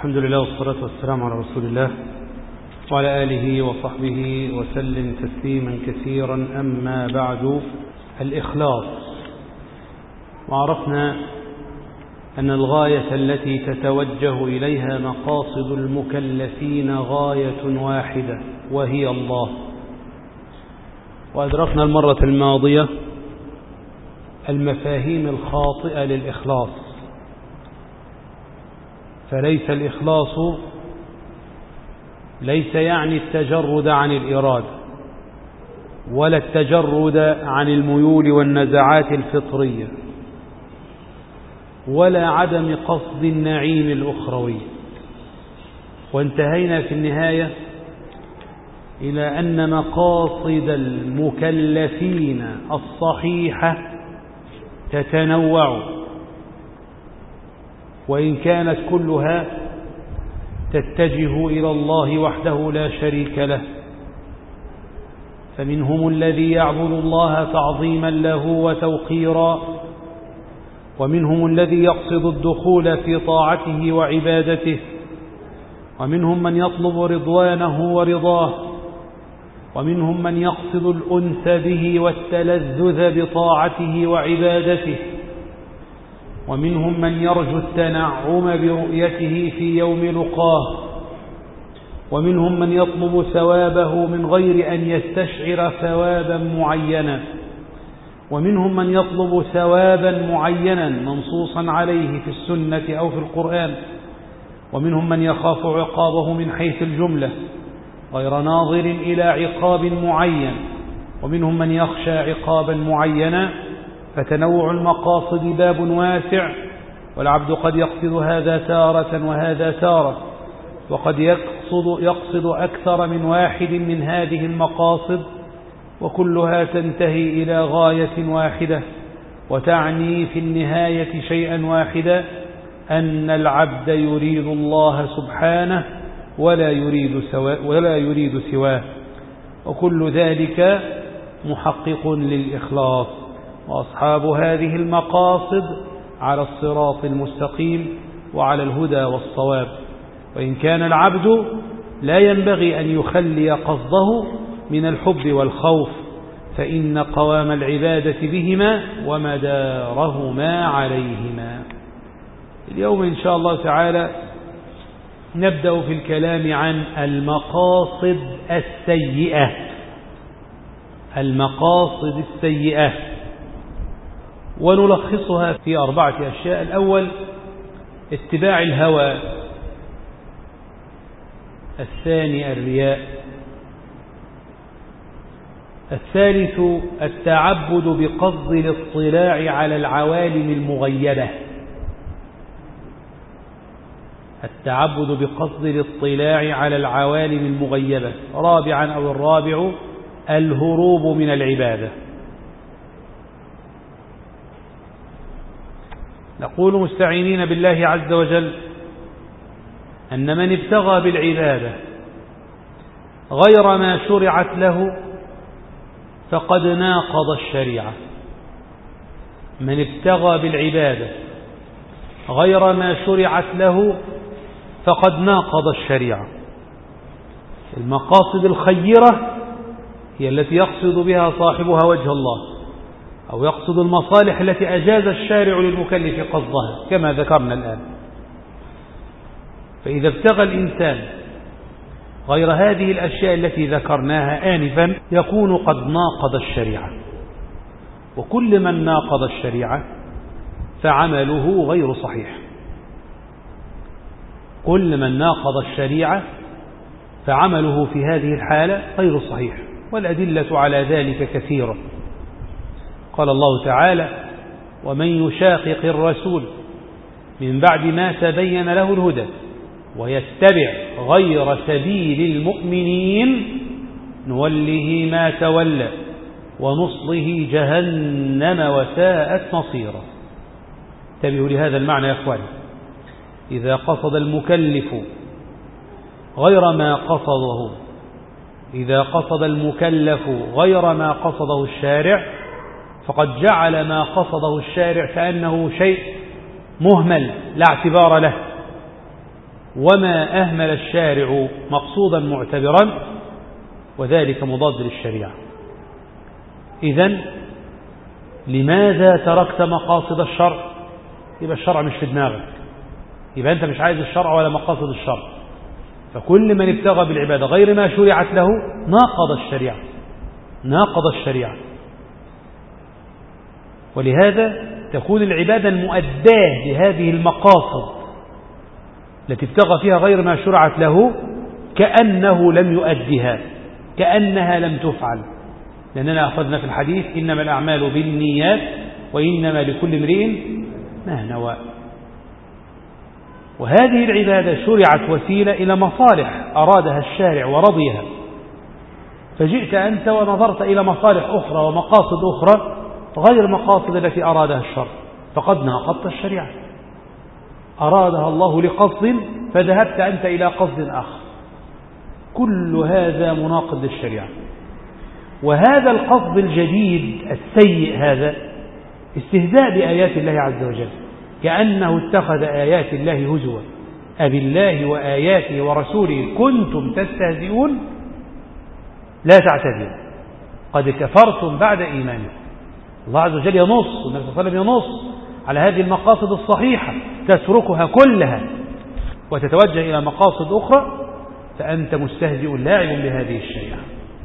الحمد لله والصلاة والسلام على رسول الله وعلى آله وصحبه وسلم تسليما كثيرا أما بعد الإخلاص وعرفنا أن الغاية التي تتوجه إليها مقاصد المكلفين غاية واحدة وهي الله وأدركنا المرة الماضية المفاهيم الخاطئة للإخلاص فليس الإخلاص ليس يعني التجرد عن الإرادة ولا التجرد عن الميول والنزعات الفطرية ولا عدم قصد النعيم الأخروي وانتهينا في النهاية إلى أن مقاصد المكلفين الصحيحة تتنوع وإن كانت كلها تتجه إلى الله وحده لا شريك له فمنهم الذي يعبد الله تعظيما له وتوقيرا ومنهم الذي يقصد الدخول في طاعته وعبادته ومنهم من يطلب رضوانه ورضاه ومنهم من يقصد الأنس به والتلذذ بطاعته وعبادته ومنهم من يرجو التنعم برؤيته في يوم لقاه ومنهم من يطلب ثوابه من غير أن يستشعر ثوابا معينا ومنهم من يطلب ثوابا معينا منصوصا عليه في السنة أو في القرآن ومنهم من يخاف عقابه من حيث الجملة غير ناظر إلى عقاب معين ومنهم من يخشى عقابا معينا فتنوع المقاصد باب واسع والعبد قد يقصد هذا تارة وهذا تارة وقد يقصد, يقصد أكثر من واحد من هذه المقاصد وكلها تنتهي إلى غاية واحدة وتعني في النهاية شيئا واحدا أن العبد يريد الله سبحانه ولا يريد, سوا ولا يريد سواه وكل ذلك محقق للإخلاص وأصحاب هذه المقاصد على الصراط المستقيم وعلى الهدى والصواب وإن كان العبد لا ينبغي أن يخلي قصده من الحب والخوف فإن قوام العبادة بهما ومدارهما عليهما اليوم إن شاء الله تعالى نبدأ في الكلام عن المقاصد السيئة المقاصد السيئة ونلخصها في أربعة أشياء الأول اتباع الهوى الثاني الرياء الثالث التعبد بقصد الاطلاع على العوالم المغيبة التعبد بقصد الاطلاع على العوالم المغيبة رابعا أو الرابع الهروب من العبادة نقول مستعينين بالله عز وجل أن من ابتغى بالعبادة غير ما شرعت له فقد ناقض الشريعة من ابتغى بالعبادة غير ما شرعت له فقد ناقض الشريعة المقاصد الخيرة هي التي يقصد بها صاحبها وجه الله أو يقصد المصالح التي أجاز الشارع للمكلف قصدها كما ذكرنا الآن فإذا ابتغى الإنسان غير هذه الأشياء التي ذكرناها آنفا يكون قد ناقض الشريعة وكل من ناقض الشريعة فعمله غير صحيح كل من ناقض الشريعة فعمله في هذه الحالة غير صحيح والأدلة على ذلك كثيرة قال الله تعالى ومن يشاقق الرسول من بعد ما تبين له الهدى ويتبع غير سبيل المؤمنين نوله ما تولى ونصله جهنم وساءت مصيرا انتبهوا لهذا المعنى يا اخواني إذا قصد المكلف غير ما قصده إذا قصد المكلف غير ما قصده الشارع فقد جعل ما قصده الشارع كأنه شيء مهمل لا اعتبار له وما أهمل الشارع مقصودا معتبرا وذلك مضاد للشريعة إذا لماذا تركت مقاصد الشرع يبقى الشرع مش في دماغك يبقى أنت مش عايز الشرع ولا مقاصد الشرع فكل من ابتغى بالعبادة غير ما شرعت له ناقض الشريعة ناقض الشريعة ولهذا تكون العبادة المؤداة لهذه المقاصد التي ابتغى فيها غير ما شرعت له كأنه لم يؤدها كأنها لم تفعل لأننا أخذنا في الحديث إنما الأعمال بالنيات وإنما لكل امرئ ما نوى وهذه العبادة شرعت وسيلة إلى مصالح أرادها الشارع ورضيها فجئت أنت ونظرت إلى مصالح أخرى ومقاصد أخرى غير مقاصد التي أرادها الشر فقد ناقضت الشريعة أرادها الله لقصد فذهبت أنت إلى قصد آخر كل هذا مناقض للشريعة وهذا القصد الجديد السيء هذا استهزاء بآيات الله عز وجل كأنه اتخذ آيات الله هزوا أبي الله وآياته ورسوله كنتم تستهزئون لا تعتذروا قد كفرتم بعد إيمانكم الله عز وجل ينص والنبي صلى الله عليه وسلم ينص على هذه المقاصد الصحيحة تتركها كلها وتتوجه إلى مقاصد أخرى فأنت مستهزئ لاعب بهذه الشريعة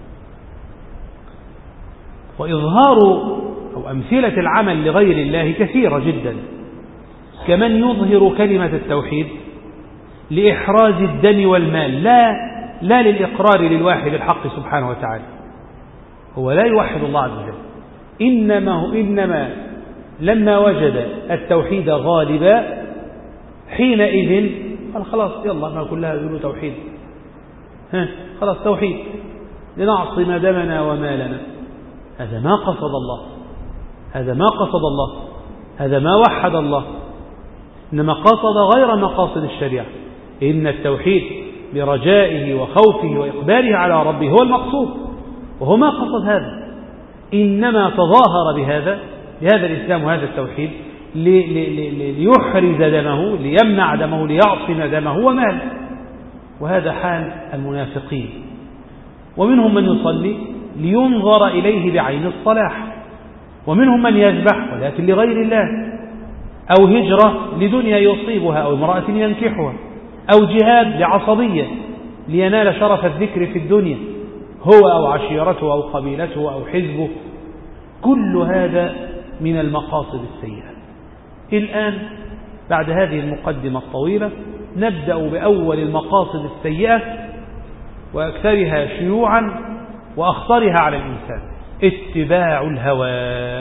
وإظهار أو أمثلة العمل لغير الله كثيرة جدا كمن يظهر كلمة التوحيد لإحراز الدم والمال لا لا للإقرار للواحد الحق سبحانه وتعالى هو لا يوحد الله عز وجل إنما, هو إنما لما وجد التوحيد غالبا حينئذ قال خلاص يلا ما كلها ذو توحيد ها خلاص توحيد لنعصم دمنا ومالنا هذا ما قصد الله هذا ما قصد الله هذا ما وحد الله إنما قصد غير مقاصد الشريعة إن التوحيد برجائه وخوفه وإقباله على ربه هو المقصود وهو ما قصد هذا إنما تظاهر بهذا بهذا الإسلام وهذا التوحيد ليحرز دمه ليمنع دمه ليعصم دمه وماله وهذا حال المنافقين ومنهم من يصلي لينظر إليه بعين الصلاح ومنهم من يذبح ولكن لغير الله أو هجرة لدنيا يصيبها أو امرأة ينكحها أو جهاد لعصبية لينال شرف الذكر في الدنيا هو أو عشيرته أو قبيلته أو حزبه كل هذا من المقاصد السيئة الآن بعد هذه المقدمة الطويلة نبدأ بأول المقاصد السيئة وأكثرها شيوعا وأخطرها على الإنسان اتباع الهوى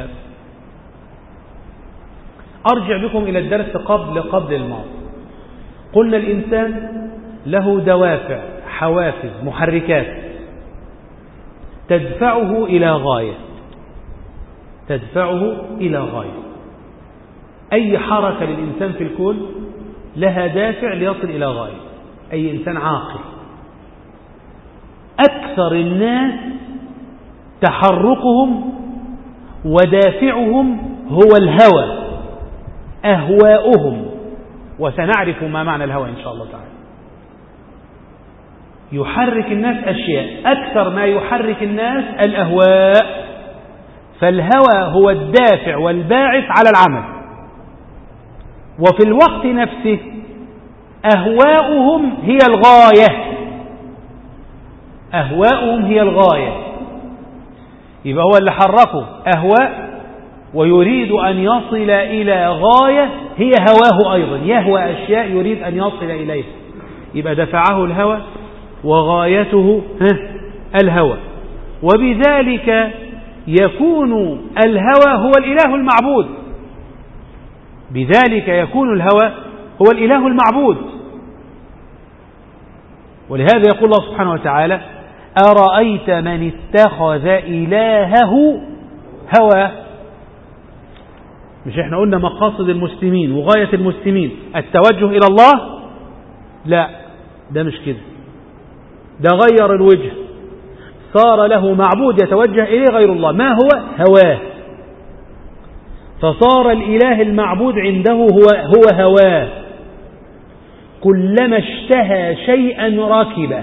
أرجع بكم إلى الدرس قبل قبل الماضي قلنا الإنسان له دوافع حوافز محركات تدفعه إلى غاية تدفعه إلى غاية أي حركة للإنسان في الكون لها دافع ليصل إلى غاية أي إنسان عاقل أكثر الناس تحركهم ودافعهم هو الهوى أهواؤهم وسنعرف ما معنى الهوى إن شاء الله تعالى يحرك الناس أشياء أكثر ما يحرك الناس الأهواء فالهوى هو الدافع والباعث على العمل وفي الوقت نفسه أهواؤهم هي الغاية أهواؤهم هي الغاية يبقى هو اللي حركه أهواء ويريد أن يصل إلى غاية هي هواه أيضا يهوى أشياء يريد أن يصل إليها يبقى دفعه الهوى وغايته الهوى وبذلك يكون الهوى هو الإله المعبود بذلك يكون الهوى هو الإله المعبود ولهذا يقول الله سبحانه وتعالى أرأيت من اتخذ إلهه هوى مش احنا قلنا مقاصد المسلمين وغاية المسلمين التوجه إلى الله لا ده مش كده ده غير الوجه صار له معبود يتوجه إليه غير الله ما هو هواه فصار الإله المعبود عنده هو, هو هواه كلما اشتهى شيئا ركبه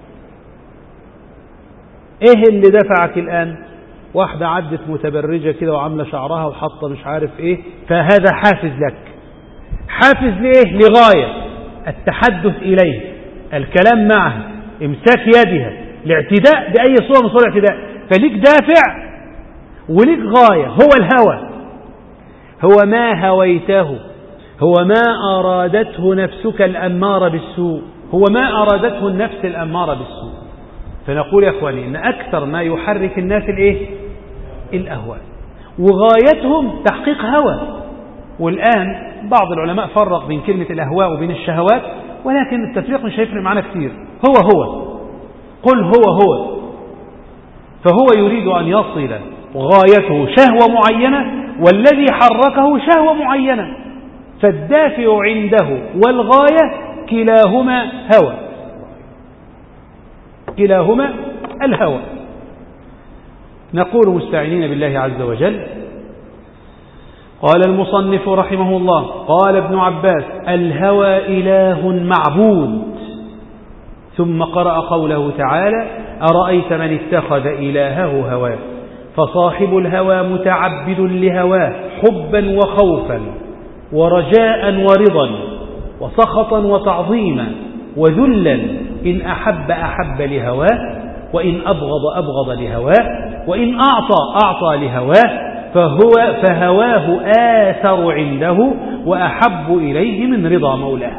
ايه اللي دفعك الآن واحدة عدت متبرجة كده وعاملة شعرها وحاطة مش عارف ايه فهذا حافز لك حافز ليه لغاية التحدث إليه الكلام معها امساك يدها الاعتداء بأي صورة من صور الاعتداء فليك دافع وليك غاية هو الهوى هو ما هويته هو ما أرادته نفسك الأمارة بالسوء هو ما أرادته النفس الأمارة بالسوء فنقول يا أخواني إن أكثر ما يحرك الناس الإيه؟ الأهواء وغايتهم تحقيق هوى والآن بعض العلماء فرق بين كلمة الأهواء وبين الشهوات ولكن التفريق مش هيفرق معنا كثير هو هو قل هو هو فهو يريد أن يصل غايته شهوة معينة والذي حركه شهوة معينة فالدافع عنده والغاية كلاهما هوى كلاهما الهوى نقول مستعينين بالله عز وجل قال المصنف رحمه الله قال ابن عباس الهوى إله معبود ثم قرأ قوله تعالى أرأيت من اتخذ إلهه هواه فصاحب الهوى متعبد لهواه حبا وخوفا ورجاء ورضا وسخطا وتعظيما وذلا إن أحب أحب لهواه وإن أبغض أبغض لهواه وإن أعطى أعطى لهواه فهو فهواه آثر عنده وأحب إليه من رضا مولاه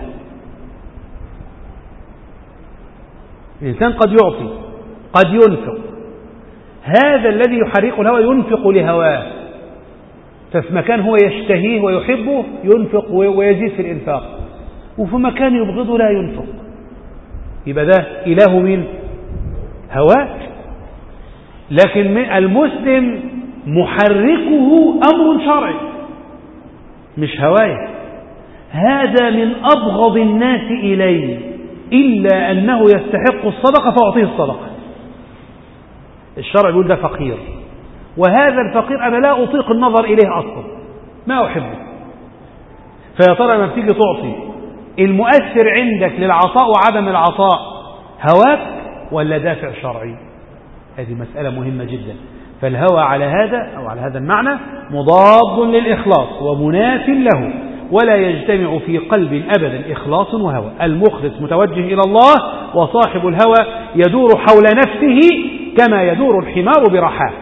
الإنسان قد يعطي قد ينفق هذا الذي يحرق الهوى ينفق لهواه ففي مكان هو يشتهيه ويحبه ينفق ويزيد في الإنفاق وفي مكان يبغضه لا ينفق يبقى ده إله مين هواك لكن المسلم محركه أمر شرعي مش هواية هذا من أبغض الناس إلي إلا أنه يستحق الصدقة فأعطيه الصدقة الشرع يقول ده فقير وهذا الفقير أنا لا أطيق النظر إليه أصلا ما أحبه فيا ترى لما بتيجي تعطي المؤثر عندك للعطاء وعدم العطاء هواك ولا دافع شرعي هذه مسألة مهمة جدا فالهوى على هذا أو على هذا المعنى مضاد للإخلاص ومناف له ولا يجتمع في قلب أبدا إخلاص وهوى المخلص متوجه إلى الله وصاحب الهوى يدور حول نفسه كما يدور الحمار برحاه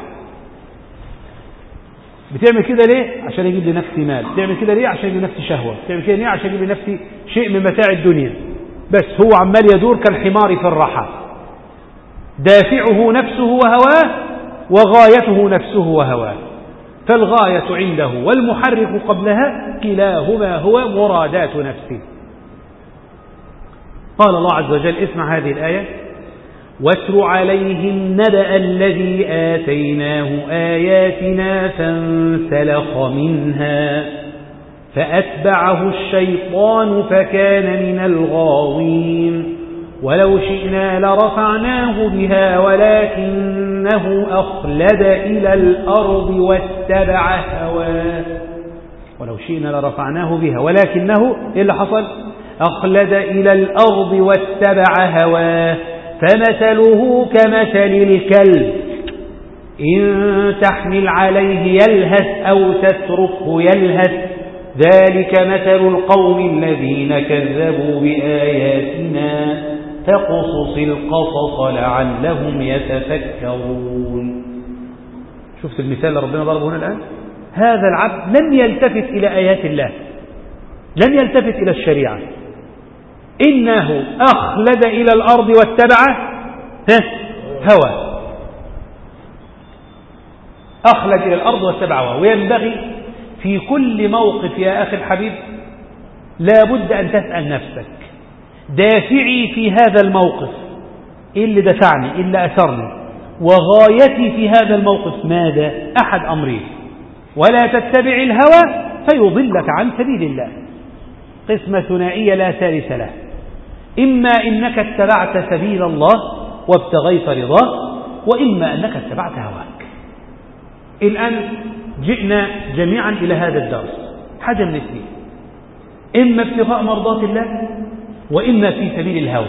بتعمل كده ليه عشان يجيب لنفسي مال بتعمل كده ليه عشان يجيب لنفسي شهوة بتعمل كده ليه عشان يجيب لنفسي شيء من متاع الدنيا بس هو عمال يدور كالحمار في الرحى دافعه نفسه وهواه وغايته نفسه وهواه فالغاية عنده والمحرك قبلها كلاهما هو مرادات نفسه قال الله عز وجل اسمع هذه الآية واتر عليهم نبأ الذي آتيناه آياتنا فانسلخ منها فأتبعه الشيطان فكان من الغاوين ولو شئنا لرفعناه بها ولكنه أخلد إلى الأرض واتبع هواه ولو شئنا لرفعناه بها ولكنه إيه اللي حصل أخلد إلى الأرض واتبع هواه فمثله كمثل الكلب إن تحمل عليه يلهث أو تتركه يلهث ذلك مثل القوم الذين كذبوا بآياتنا فقصص القصص لعلهم يتفكرون شفت المثال اللي ربنا ضربه هنا الآن هذا العبد لم يلتفت إلى آيات الله لم يلتفت إلى الشريعة إنه أخلد إلى الأرض واتبع هوى أخلد إلى الأرض واتبع هوى وينبغي في كل موقف يا أخي الحبيب لا بد أن تسأل نفسك دافعي في هذا الموقف إيه اللي دفعني إيه اللي أثرني وغايتي في هذا الموقف ماذا أحد أمرين ولا تتبع الهوى فيضلك عن سبيل الله قسمة ثنائية لا ثالث له إما إنك اتبعت سبيل الله وابتغيت رضاه وإما أنك اتبعت هواك الآن جئنا جميعا إلى هذا الدرس حاجة من اثنين إما ابتغاء مرضات الله وإما في سبيل الهوى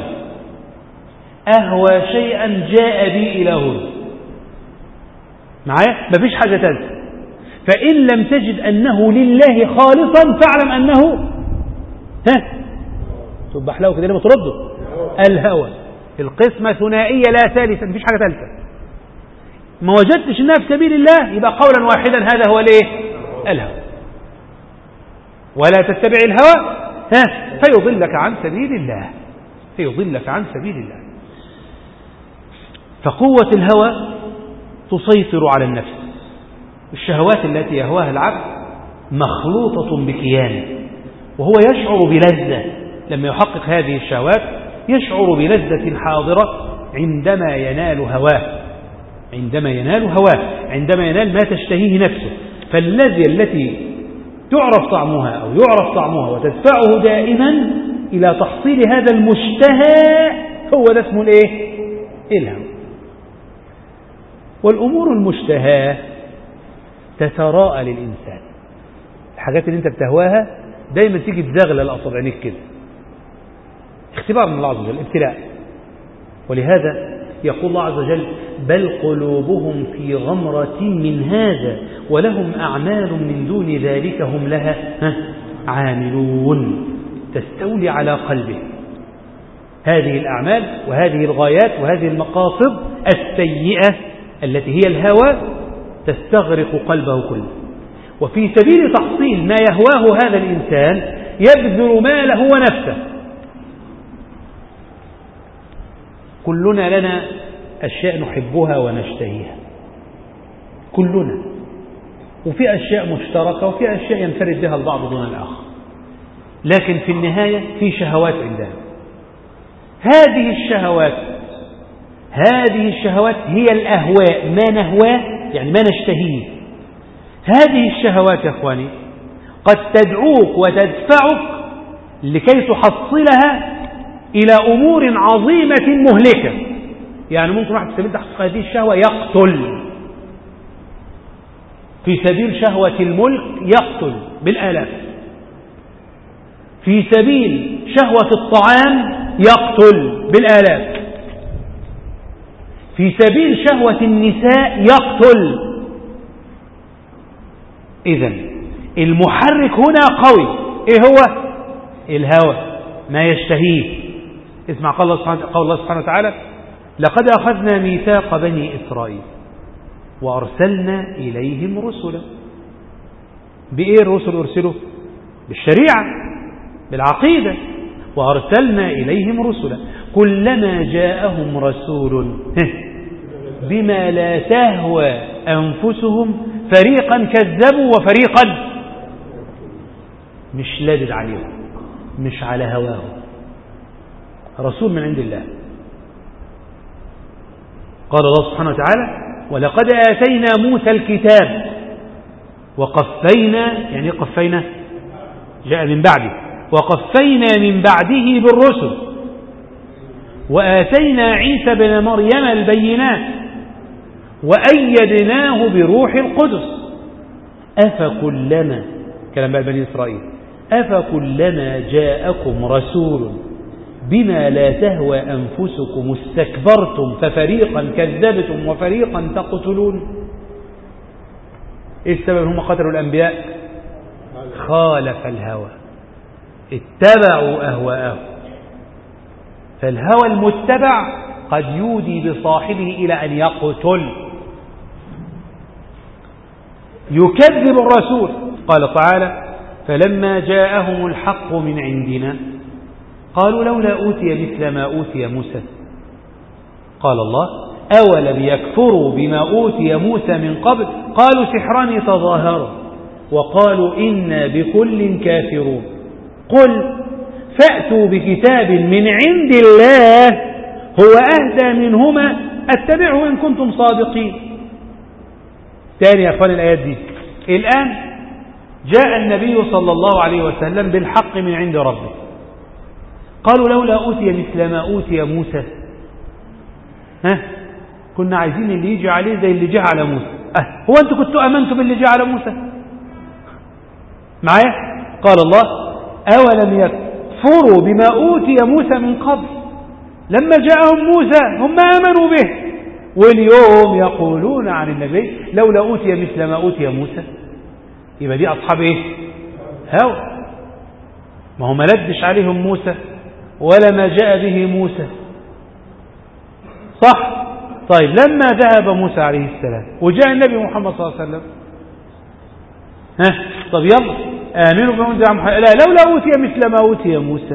أهوى شيئا جاء بي إلى هنا معايا مفيش حاجة ثالثة فإن لم تجد أنه لله خالصا فاعلم أنه ها تبح له كده لما ترده الهوى القسمة ثنائية لا ثالثة مفيش حاجة ثالثة ما وجدتش انها في سبيل الله يبقى قولا واحدا هذا هو الايه الهوى ولا تتبع الهوى ها فيضلك عن سبيل الله فيضلك عن سبيل الله فقوة الهوى تسيطر على النفس الشهوات التي يهواها العبد مخلوطة بكيانه وهو يشعر بلذة لما يحقق هذه الشهوات يشعر بلذة حاضرة عندما ينال هواه عندما ينال هواه عندما ينال ما تشتهيه نفسه فالذي التي تعرف طعمها أو يعرف طعمها وتدفعه دائما إلى تحصيل هذا المشتهى هو ده اسمه الايه الهوى والأمور المشتهاة تتراءى للإنسان الحاجات اللي انت بتهواها دايما تيجي تزغلل أصابعينك كده اختبار من الله عز وجل ابتلاء ولهذا يقول الله عز وجل بل قلوبهم في غمرة من هذا ولهم أعمال من دون ذلك هم لها عاملون تستولي على قلبه هذه الأعمال وهذه الغايات وهذه المقاصد السيئة التي هي الهوى تستغرق قلبه كله وفي سبيل تحصيل ما يهواه هذا الإنسان يبذل ماله ونفسه كلنا لنا أشياء نحبها ونشتهيها كلنا وفي أشياء مشتركة وفي أشياء ينفرد بها البعض دون الآخر لكن في النهاية في شهوات عندنا هذه الشهوات هذه الشهوات هي الأهواء ما نهواه يعني ما نشتهيه هذه الشهوات يا أخواني قد تدعوك وتدفعك لكي تحصلها إلى أمور عظيمة مهلكة يعني ممكن واحد في سبيل تحقيق هذه الشهوة يقتل في سبيل شهوة الملك يقتل بالآلاف في سبيل شهوة الطعام يقتل بالآلاف في سبيل شهوة النساء يقتل إذا المحرك هنا قوي إيه هو الهوى ما يشتهيه اسمع قول الله سبحانه, قول الله سبحانه وتعالى لقد أخذنا ميثاق بني إسرائيل وأرسلنا إليهم رسلا بإيه الرسل أرسلوا بالشريعة بالعقيدة وأرسلنا إليهم رسلا كلما جاءهم رسول بما لا تهوى أنفسهم فريقا كذبوا وفريقا مش لادد عليهم مش على هواهم رسول من عند الله قال الله سبحانه وتعالى ولقد آتينا موسى الكتاب وقفينا يعني قفينا جاء من بعده وقفينا من بعده بالرسل وآتينا عيسى بن مريم البينات وأيدناه بروح القدس أفكلما كلام بقى بني إسرائيل أفكلما جاءكم رسول بما لا تهوى أنفسكم استكبرتم ففريقا كذبتم وفريقا تقتلون إيه السبب هم قتلوا الأنبياء خالف الهوى اتبعوا أهواءهم فالهوى المتبع قد يودي بصاحبه إلى أن يقتل يكذب الرسول قال تعالى فلما جاءهم الحق من عندنا قالوا لولا أوتي مثل ما أوتي موسى قال الله أولم يكفروا بما أوتي موسى من قبل قالوا سحران تظاهروا وقالوا إنا بكل كافرون قل فأتوا بكتاب من عند الله هو أهدى منهما اتبعه إن كنتم صادقين تاني يا أخوان الآيات دي الآن جاء النبي صلى الله عليه وسلم بالحق من عند ربه قالوا لولا أوتي مثل ما أوتي موسى ها كنا عايزين اللي يجي عليه زي اللي جه على موسى أه هو أنتوا كنتوا أمنتوا باللي جه على موسى معايا قال الله أولم يكفروا بما أوتي موسى من قبل لما جاءهم موسى هم آمنوا به واليوم يقولون عن النبي لولا أوتي مثل ما أوتي موسى يبقى دي أصحاب إيه هوى ما هو ما لدش عليهم موسى ولا ما جاء به موسى صح طيب لما ذهب موسى عليه السلام وجاء النبي محمد صلى الله عليه وسلم ها طب يلا آمنوا بما أنزل محمد لا لولا أوتي مثل ما أوتي موسى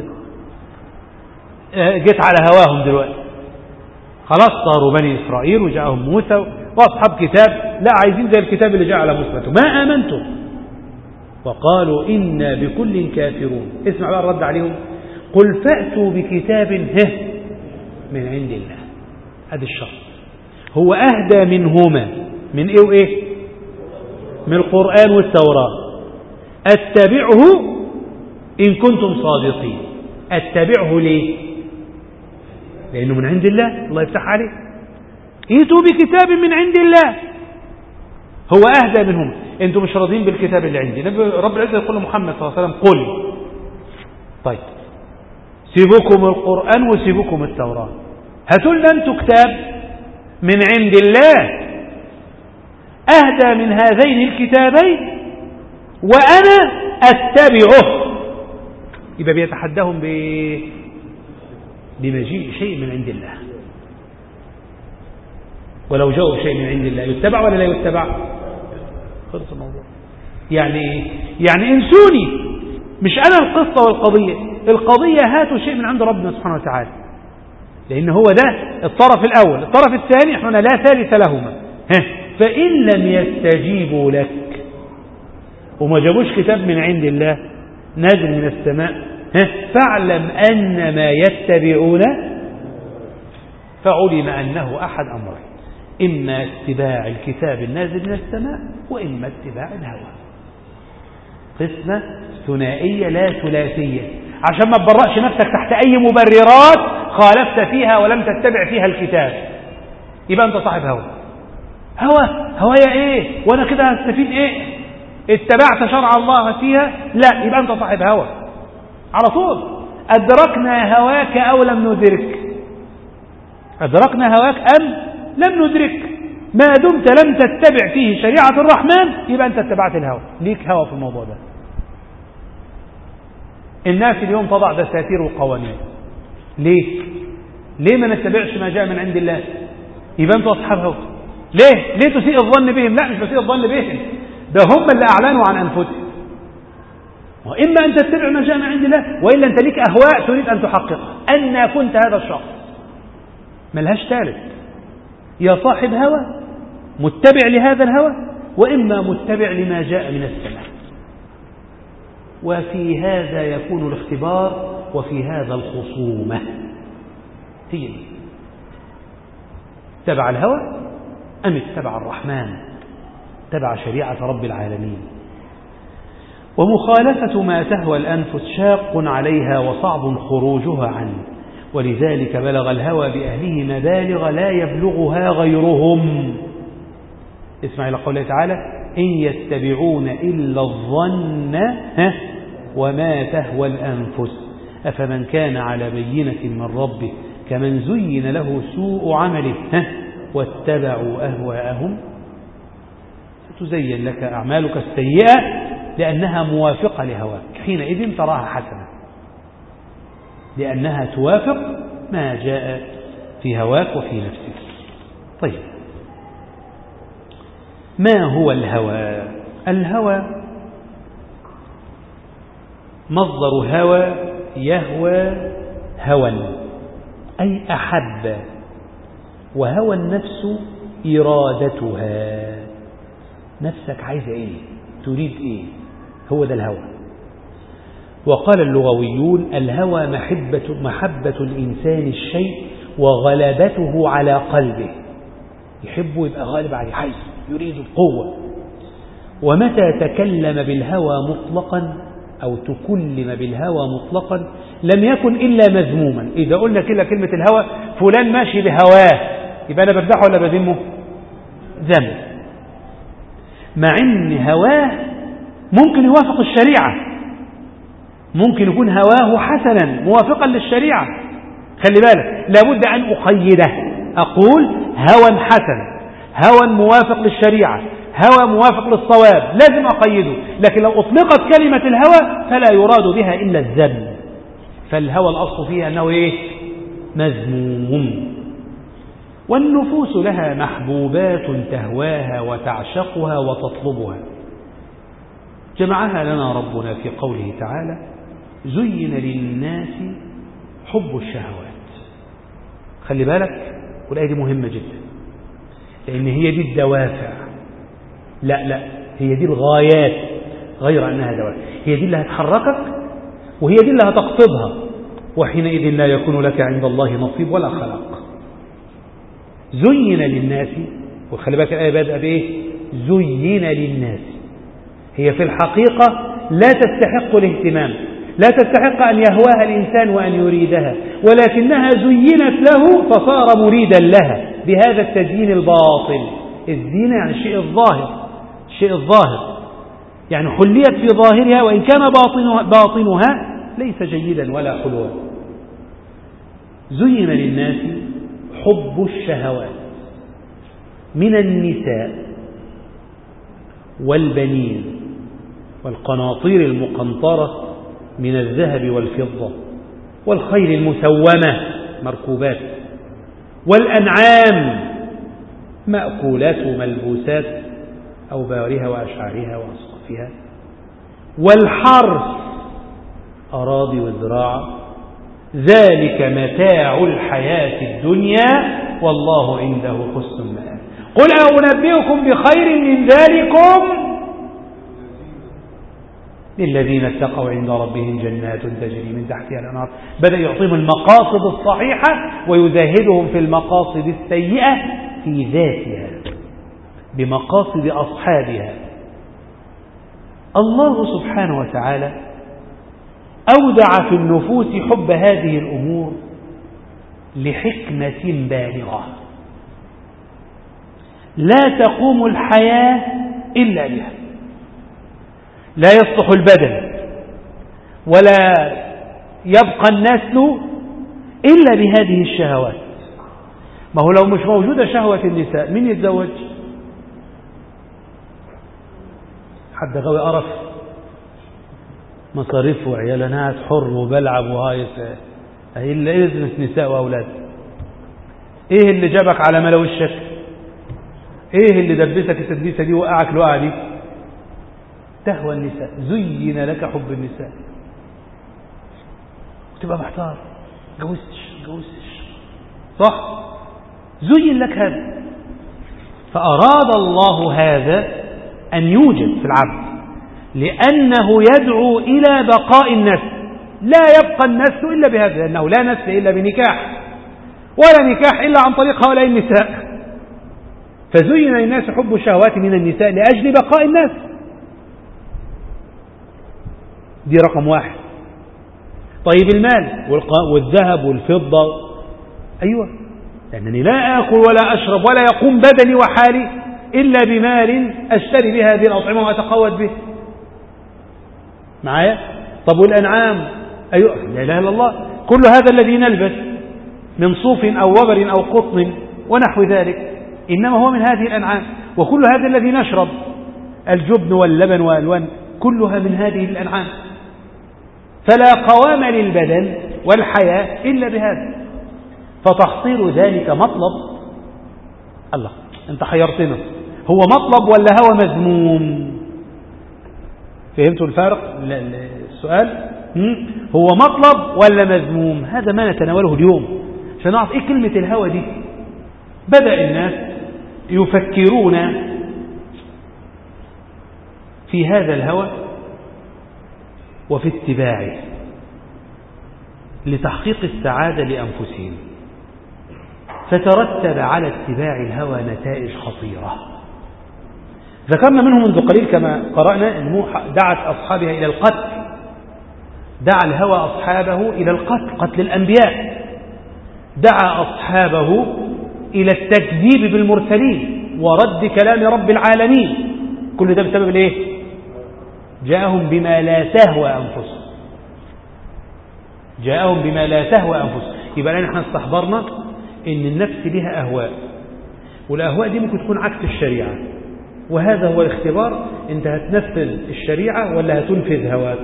جيت على هواهم دلوقتي خلاص صاروا بني إسرائيل وجاءهم موسى وأصحاب كتاب لا عايزين زي الكتاب اللي جاء على موسى ما آمنتم وقالوا إنا بكل كافرون اسمع بقى الرد عليهم قل فأتوا بكتاب هه من عند الله هذا الشرط هو أهدى منهما من إيه وإيه من القرآن والتوراة اتبعه إن كنتم صادقين اتبعه ليه لأنه من عند الله الله يفتح عليه ائتوا بكتاب من عند الله هو أهدى منهم أنتم مش راضين بالكتاب اللي عندي رب العزة يقول لمحمد صلى الله عليه وسلم قل طيب سيبكم القرآن وسيبكم التوراة هاتوا لنا أنتم كتاب من عند الله أهدى من هذين الكتابين وأنا أتبعه يبقى بيتحداهم بمجيء شيء من عند الله ولو جاءوا شيء من عند الله يتبع ولا لا يتبع خلص الموضوع يعني يعني انسوني مش أنا القصة والقضية القضية هاتوا شيء من عند ربنا سبحانه وتعالى لأن هو ده الطرف الأول الطرف الثاني احنا لا ثالث لهما فإن لم يستجيبوا لك وما جابوش كتاب من عند الله نازل من السماء فاعلم أن ما يتبعون فعلم أنه أحد أمرين إما اتباع الكتاب النازل من السماء وإما اتباع الهوى قسمة ثنائية لا ثلاثية عشان ما تبرأش نفسك تحت أي مبررات خالفت فيها ولم تتبع فيها الكتاب يبقى أنت صاحب هوى هوى هوايا إيه وأنا كده هستفيد إيه اتبعت شرع الله فيها لا يبقى أنت صاحب هوى على طول أدركنا هواك أو لم ندرك أدركنا هواك أم لم ندرك ما دمت لم تتبع فيه شريعة الرحمن يبقى أنت اتبعت الهوى ليك هوى في الموضوع ده الناس اليوم تضع دساتير وقوانين ليه ليه ما نتبعش ما جاء من عند الله يبقى أنت أصحاب هوى ليه ليه تسيء الظن بهم لا مش بسيء الظن بهم ده هم اللي أعلنوا عن أنفسهم وإما أن تتبع ما جاء من عند الله وإلا أنت ليك أهواء تريد أن تحققها أن كنت هذا الشخص ملهاش ثالث يا صاحب هوى متبع لهذا الهوى وإما متبع لما جاء من السماء وفي هذا يكون الاختبار وفي هذا الخصومة هي اتبع الهوى أم اتبع الرحمن اتبع شريعة رب العالمين ومخالفة ما تهوى الأنفس شاق عليها وصعب خروجها عنه ولذلك بلغ الهوى بأهله مبالغ لا يبلغها غيرهم اسمع إلى قوله تعالى إن يتبعون إلا الظن وما تهوى الأنفس أفمن كان على بينة من ربه كمن زين له سوء عمله واتبعوا أهواءهم ستزين لك أعمالك السيئة لأنها موافقة لهواك حينئذ تراها حسنة لأنها توافق ما جاء في هواك وفي نفسك طيب ما هو الهوى الهوى مصدر هوى يهوى هوى أي أحب وهوى النفس إرادتها نفسك عايزة إيه تريد إيه هو ده الهوى وقال اللغويون الهوى محبة, محبة الإنسان الشيء وغلبته على قلبه يحبه يبقى غالب عليه حيث يريد القوة ومتى تكلم بالهوى مطلقا أو تكلم بالهوى مطلقا لم يكن إلا مذموما إذا قلنا كده كلمة الهوى فلان ماشي بهواه يبقى أنا بمدحه ولا بذمه ذم مع ان هواه ممكن يوافق الشريعة ممكن يكون هواه حسنا موافقا للشريعة خلي بالك لابد أن أقيده أقول هوى حسن هوى موافق للشريعة هوى موافق للصواب لازم أقيده لكن لو أطلقت كلمة الهوى فلا يراد بها إلا الذم فالهوى الأصل فيها أنه إيه مذموم والنفوس لها محبوبات تهواها وتعشقها وتطلبها جمعها لنا ربنا في قوله تعالى زين للناس حب الشهوات خلي بالك والآية دي مهمة جدا لأن هي دي الدوافع لا لا هي دي الغايات غير أنها دوافع هي دي اللي هتحركك وهي دي اللي هتقصدها وحينئذ لا يكون لك عند الله نصيب ولا خلاق زين للناس وخلي بالك الآية بادئة بإيه زين للناس هي في الحقيقة لا تستحق الاهتمام لا تستحق أن يهواها الإنسان وأن يريدها ولكنها زينت له فصار مريدا لها بهذا التزيين الباطل الزينة يعني الشيء الظاهر الشيء الظاهر يعني حليت في ظاهرها وإن كان باطنها, باطنها ليس جيدا ولا حلوا زين للناس حب الشهوات من النساء والبنين والقناطير المقنطرة من الذهب والفضة والخيل المسومة مركوبات والأنعام مأكولات وملبوسات أوبارها وأشعارها وأصقافها والحرث أراضي وزراعة ذلك متاع الحياة الدنيا والله عنده حسن المآب قل أنبئكم بخير من ذلكم للذين اتقوا عند ربهم جنات تجري من تحتها الأنهار بدأ يعطيهم المقاصد الصحيحة ويزاهدهم في المقاصد السيئة في ذاتها بمقاصد أصحابها الله سبحانه وتعالى أودع في النفوس حب هذه الأمور لحكمة بالغة لا تقوم الحياة إلا بها لا يصلح البدن ولا يبقى النسل إلا بهذه الشهوات ما هو لو مش موجودة شهوة النساء مين يتزوج حد غاوي قرف مصاريف وعيال انا حر وبلعب وهايس ايه اللي يزنس نساء واولاد ايه اللي جابك على ملا وشك ايه اللي دبسك التدبيسه دي وقعك الوقعه دي تهوى النساء زين لك حب النساء وتبقى محتار جوزتش جوزتش صح زين لك هذا فأراد الله هذا أن يوجد في العبد لأنه يدعو إلى بقاء النسل لا يبقى النسل إلا بهذا لأنه لا نسل إلا بنكاح ولا نكاح إلا عن طريق هؤلاء النساء فزين للناس حب الشهوات من النساء لأجل بقاء الناس دي رقم واحد طيب المال والذهب والفضة أيوة لأنني لا آكل ولا أشرب ولا يقوم بدني وحالي إلا بمال أشتري به هذه الأطعمة وأتقوت به معايا طب والأنعام أيوة لا إله إلا الله كل هذا الذي نلبس من صوف أو وبر أو قطن ونحو ذلك إنما هو من هذه الأنعام وكل هذا الذي نشرب الجبن واللبن وألوان كلها من هذه الأنعام فلا قوام للبدن والحياة إلا بهذا فتحصيل ذلك مطلب الله أنت حيرتنا هو مطلب ولا هو مذموم فهمتوا الفارق السؤال هو مطلب ولا مذموم هذا ما نتناوله اليوم عشان نعرف ايه كلمة الهوى دي بدأ الناس يفكرون في هذا الهوى وفي اتباعه لتحقيق السعادة لأنفسهم فترتب على اتباع الهوى نتائج خطيرة ذكرنا منه منذ قليل كما قرأنا أنه دعت أصحابها إلى القتل دعا الهوى أصحابه إلى القتل قتل الأنبياء دعا أصحابه إلى التكذيب بالمرسلين ورد كلام رب العالمين كل ده بسبب الايه جاءهم بما لا تهوى أنفسهم جاءهم بما لا تهوى أنفسهم يبقى الآن احنا استحضرنا ان النفس لها أهواء والأهواء دي ممكن تكون عكس الشريعة وهذا هو الاختبار انت هتنفذ الشريعة ولا هتنفذ هواك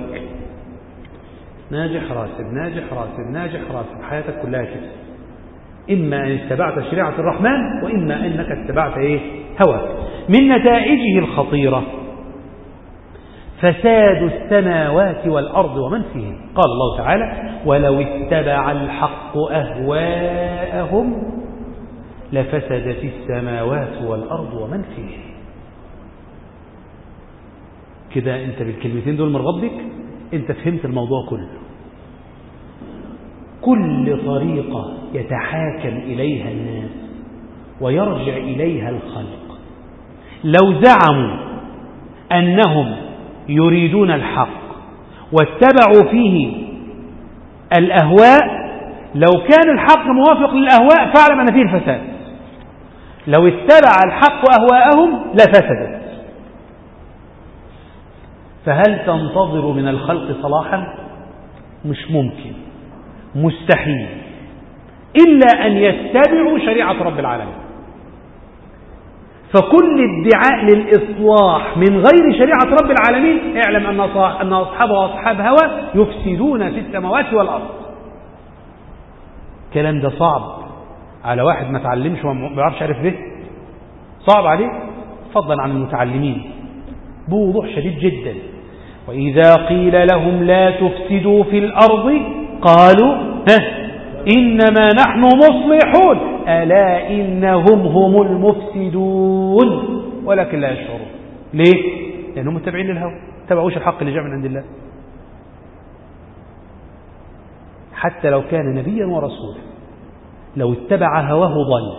ناجح راسب ناجح راسب ناجح راسب حياتك كلها كده إما أن اتبعت شريعة الرحمن وإما أنك اتبعت إيه هواك من نتائجه الخطيرة فساد السماوات والأرض ومن فيهن قال الله تعالى ولو اتبع الحق أهواءهم لفسدت السماوات والأرض ومن فيهن كده انت بالكلمتين دول من ربك انت فهمت الموضوع كله كل طريقة يتحاكم إليها الناس ويرجع إليها الخلق لو زعموا أنهم يريدون الحق واتبعوا فيه الأهواء لو كان الحق موافق للأهواء فاعلم أن فيه الفساد لو اتبع الحق أهواءهم لفسدت فهل تنتظر من الخلق صلاحا مش ممكن مستحيل إلا أن يتبعوا شريعة رب العالمين فكل ادعاء للإصلاح من غير شريعة رب العالمين اعلم أن أصحابه وأصحاب هوى يفسدون في السماوات والأرض الكلام ده صعب على واحد ما تعلمش وما بيعرفش يعرف به صعب عليه فضلا عن المتعلمين بوضوح شديد جدا وإذا قيل لهم لا تفسدوا في الأرض قالوا ها إنما نحن مصلحون ألا إنهم هم المفسدون ولكن لا يشعرون ليه؟ لأنهم متبعين للهوى تبعوش الحق اللي جاء من عند الله حتى لو كان نبيا ورسولا لو اتبع هواه ضل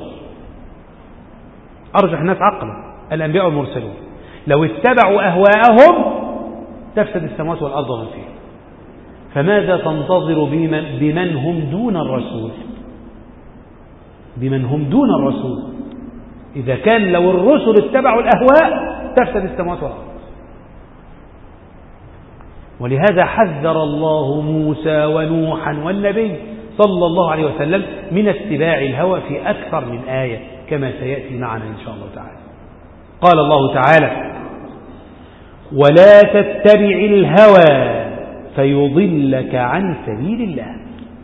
أرجح الناس عقلا الأنبياء والمرسلون لو اتبعوا أهواءهم تفسد السماوات والأرض ومن فيها فماذا تنتظر بمن, بمن هم دون الرسول بمن هم دون الرسول إذا كان لو الرسل اتبعوا الأهواء تفسد السماوات والأرض ولهذا حذر الله موسى ونوحا والنبي صلى الله عليه وسلم من اتباع الهوى في أكثر من آية كما سيأتي معنا إن شاء الله تعالى قال الله تعالى ولا تتبع الهوى فيضلك عن سبيل الله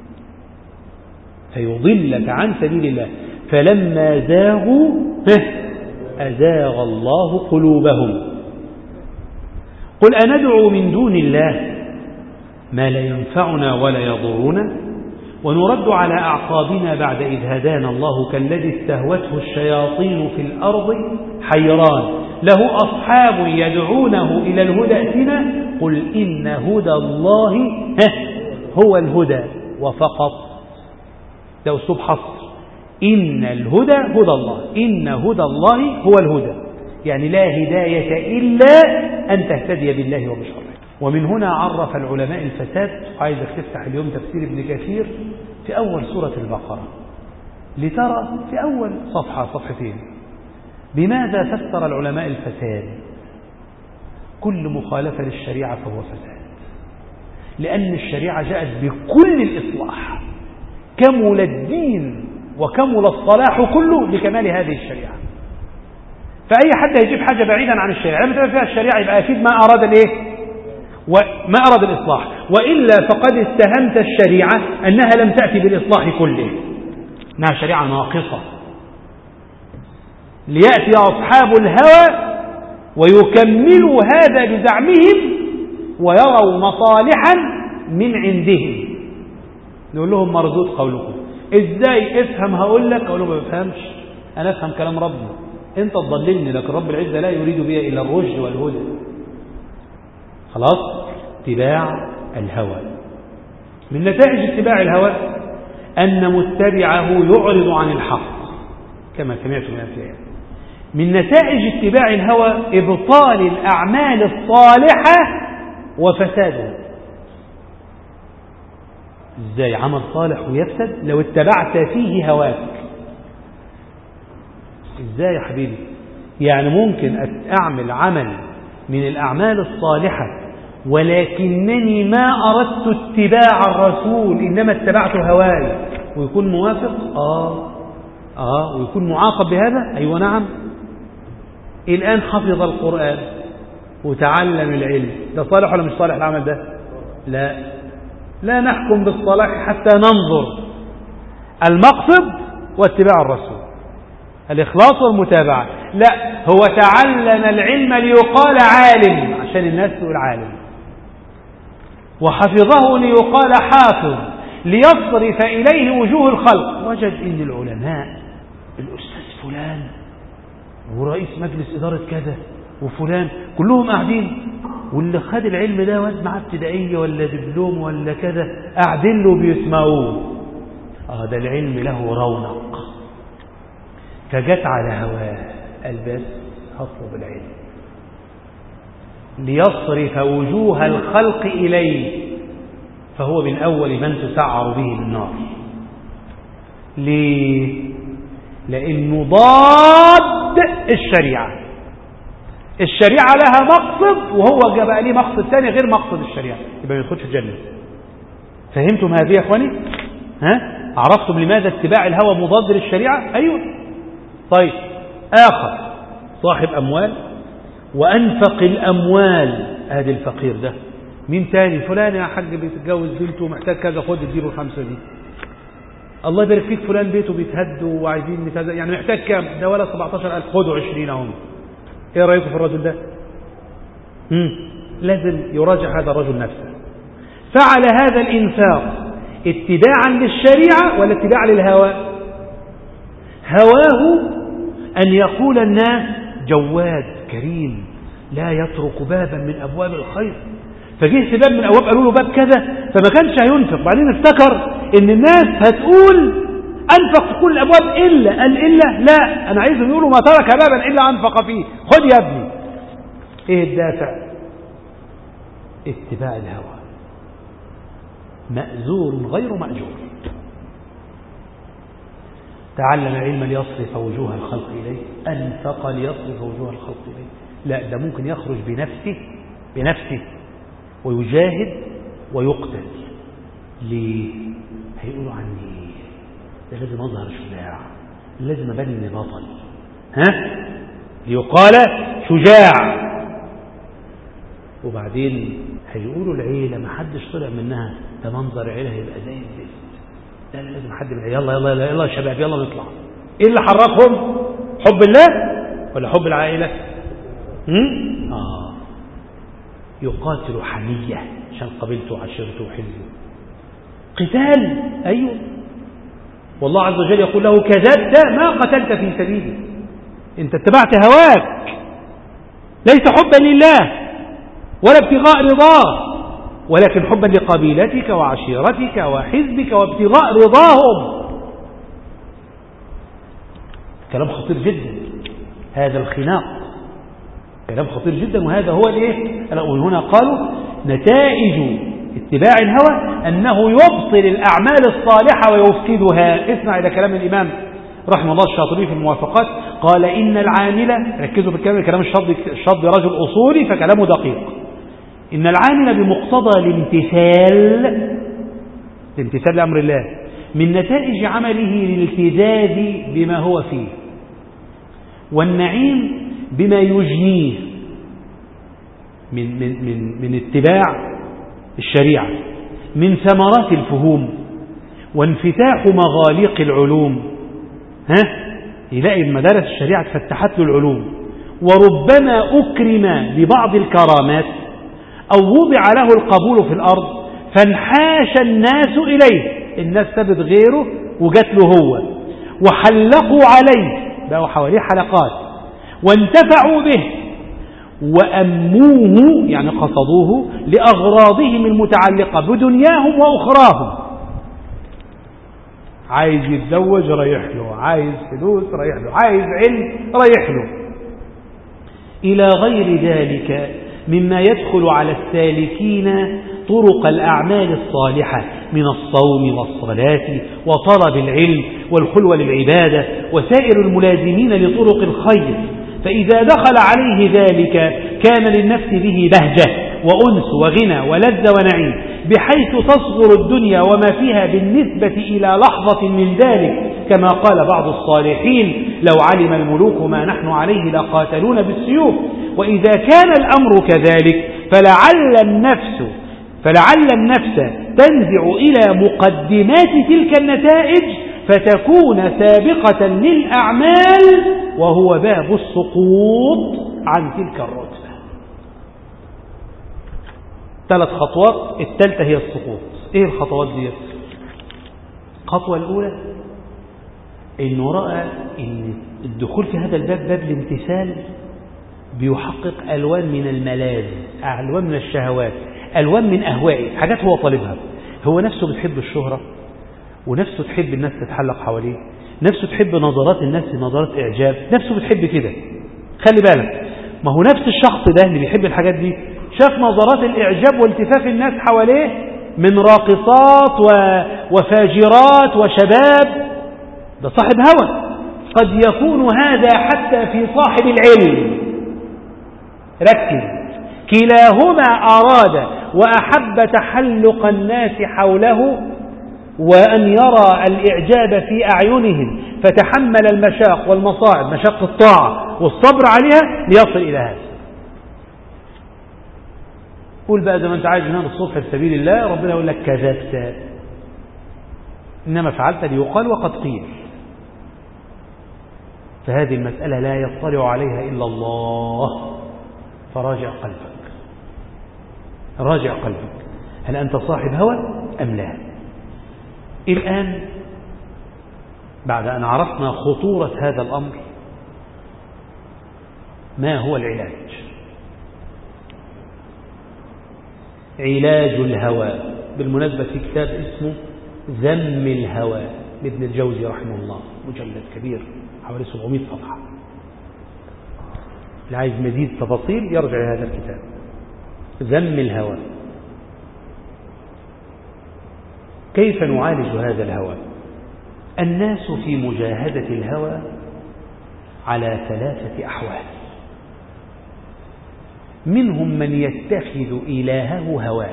فيضلك عن سبيل الله فلما زاغوا أزاغ الله قلوبهم قل أندعو من دون الله ما لا ينفعنا ولا يضرنا ونرد على أعقابنا بعد إذ هدانا الله كالذي استهوته الشياطين في الأرض حيران له أصحاب يدعونه إلى الهدى ائتنا قل إن هدى الله هو الهدى وفقط ده أسلوب حصر إن الهدى هدى الله إن هدى الله هو الهدى يعني لا هداية إلا أن تهتدي بالله وبشره ومن هنا عرف العلماء الفساد عايزك تفتح اليوم تفسير ابن كثير في أول سورة البقرة لترى في أول صفحة صفحتين بماذا فسر العلماء الفساد كل مخالفة للشريعة فهو فساد لأن الشريعة جاءت بكل الإصلاح كمل الدين وكمل الصلاح كله بكمال هذه الشريعة فأي حد يجيب حاجة بعيدا عن الشريعة لما تبقى فيها الشريعة يبقى أكيد ما أراد الإيه وما أراد الإصلاح وإلا فقد اتهمت الشريعة أنها لم تأتي بالإصلاح كله إنها شريعة ناقصة ليأتي أصحاب الهوى ويكملوا هذا بزعمهم ويروا مصالحا من عندهم نقول لهم مردود قولكم ازاي افهم هقول لك اقول له ما بفهمش انا افهم كلام ربنا انت تضللني لكن رب العزه لا يريد بي الا الرشد والهدى خلاص اتباع الهوى من نتائج اتباع الهوى أن متبعه يعرض عن الحق كما سمعتم من الآية من نتائج اتباع الهوى إبطال الأعمال الصالحة وفسادها ازاي عمل صالح ويفسد لو اتبعت فيه هواك ازاي يا حبيبي يعني ممكن أعمل عمل من الأعمال الصالحة ولكنني ما أردت اتباع الرسول إنما اتبعت هواي ويكون موافق آه آه ويكون معاقب بهذا أيوة نعم الآن حفظ القرآن وتعلم العلم ده صالح ولا مش صالح العمل ده لا لا نحكم بالصلاح حتى ننظر المقصد واتباع الرسول الإخلاص والمتابعة لا هو تعلم العلم ليقال عالم عشان الناس تقول عالم وحفظه ليقال حافظ ليصرف إليه وجوه الخلق وجد إن العلماء الأستاذ فلان ورئيس مجلس إدارة كذا وفلان كلهم قاعدين واللي خد العلم ده واد معاه ابتدائية ولا دبلوم ولا كذا قاعدين له بيسمعوه اه ده العلم له رونق فجت على هواه قال بس هطلب العلم ليصرف وجوه الخلق إليه فهو من أول من تسعر به النار ليه لأنه ضاد الشريعة الشريعة لها مقصد وهو جاب ليه مقصد ثاني غير مقصد الشريعة يبقى ما يدخلش الجنة فهمتم هذه يا اخواني ها عرفتم لماذا اتباع الهوى مضاد للشريعة ايوه طيب اخر صاحب اموال وانفق الاموال ادي الفقير ده مين تاني فلان يا حاج بيتجوز بنته ومحتاج كذا خد اديله الخمسه دي الله يبارك فيك فلان بيته بيتهد وعايزين كذا يعني محتاج كام ده ولا 17000 خدوا 20 اهم ايه رايكم في الرجل ده مم. لازم يراجع هذا الرجل نفسه فعل هذا الانفاق اتباعا للشريعه ولا اتباعا للهوى هواه ان يقول الناس جواد كريم لا يترك بابا من ابواب الخير فجه باب من ابواب قالوا له باب كذا فما كانش هينفق بعدين افتكر ان الناس هتقول انفق في كل الابواب الا قال الا لا انا عايزهم يقولوا ما ترك بابا الا انفق فيه خد يا ابني ايه الدافع اتباع الهوى مأزور غير مأجور تعلم علما ليصرف وجوه الخلق إليه أنفق ليصرف وجوه الخلق إليه لا ده ممكن يخرج بنفسه بنفسه ويجاهد ويقتل ليه هيقولوا عني ده لازم اظهر شجاع لازم ابان اني بطل ها ليقال شجاع وبعدين هيقولوا العيله ما حدش طلع منها ده منظر عيله هيبقى زي الزفت لا لا لازم حد من يلا يلا يلا يلا يا شباب يلا نطلع ايه اللي حركهم حب الله ولا حب العائله هم؟ اه يقاتل حميه عشان قبيلته وعشيرته وحزبه قتال ايوه والله عز وجل يقول له كذبت ما قتلت في سبيله انت اتبعت هواك ليس حبا لله ولا ابتغاء رضاه ولكن حبا لقبيلتك وعشيرتك وحزبك وابتغاء رضاهم كلام خطير جدا هذا الخناق كلام خطير جدا وهذا هو الايه هنا قالوا نتائج اتباع الهوى أنه يبطل الأعمال الصالحة ويفسدها اسمع إلى كلام الإمام رحمه الله الشاطبي في الموافقات قال إن العامل ركزوا في الكلام الكلام الشاطبي الشاطبي رجل أصولي فكلامه دقيق إن العامل بمقتضى الامتثال الامتثال لأمر الله من نتائج عمله للالتزاز بما هو فيه والنعيم بما يجنيه من, من, من, من اتباع الشريعة من ثمرات الفهوم وانفتاح مغاليق العلوم ها يلاقي مدارس الشريعة فتحت له العلوم وربما أكرم ببعض الكرامات أو وضع له القبول في الأرض فانحاش الناس إليه الناس سبت غيره وجات له هو وحلقوا عليه بقوا حواليه حلقات وانتفعوا به وأموه يعني قصدوه لأغراضهم المتعلقة بدنياهم وأخراهم عايز يتزوج رايح له عايز فلوس رايح له عايز علم رايح له إلى غير ذلك مما يدخل على السالكين طرق الأعمال الصالحة من الصوم والصلاة وطلب العلم والخلوة للعبادة وسائر الملازمين لطرق الخير فإذا دخل عليه ذلك كان للنفس به بهجة وأنس وغنى ولذة ونعيم بحيث تصغر الدنيا وما فيها بالنسبة إلى لحظة من ذلك كما قال بعض الصالحين لو علم الملوك ما نحن عليه لقاتلون بالسيوف وإذا كان الأمر كذلك فلعل النفس فلعل النفس تنزع إلى مقدمات تلك النتائج فتكون سابقة للأعمال وهو باب السقوط عن تلك الرتبة ثلاث خطوات الثالثة هي السقوط ايه الخطوات دي الخطوة الأولى انه رأى ان الدخول في هذا الباب باب الامتثال بيحقق ألوان من الملاذ ألوان من الشهوات ألوان من أهوائه حاجات هو طالبها هو نفسه بتحب الشهرة ونفسه تحب الناس تتحلق حواليه نفسه تحب نظرات الناس نظرات إعجاب نفسه بتحب كده خلي بالك ما هو نفس الشخص ده اللي بيحب الحاجات دي شاف نظرات الإعجاب والتفاف الناس حواليه من راقصات و... وفاجرات وشباب ده صاحب هوى قد يكون هذا حتى في صاحب العلم ركز كلاهما أراد وأحب تحلق الناس حوله وأن يرى الإعجاب في أعينهم فتحمل المشاق والمصاعب مشاق الطاعة والصبر عليها ليصل إلى هذا قول بقى زي ما أنت عايز نام الصبح في سبيل الله ربنا يقول لك كذبت إنما فعلت ليقال وقد قيل فهذه المسألة لا يطلع عليها إلا الله فراجع قلبك راجع قلبك هل أنت صاحب هوى أم لا الآن بعد أن عرفنا خطورة هذا الأمر ما هو العلاج علاج الهوى بالمناسبة في كتاب اسمه ذم الهوى لابن الجوزي رحمه الله مجلد كبير حوالي 700 صفحة اللي عايز مزيد تفاصيل يرجع لهذا الكتاب ذم الهوى كيف نعالج هذا الهوى الناس في مجاهدة الهوى على ثلاثة أحوال منهم من يتخذ إلهه هواه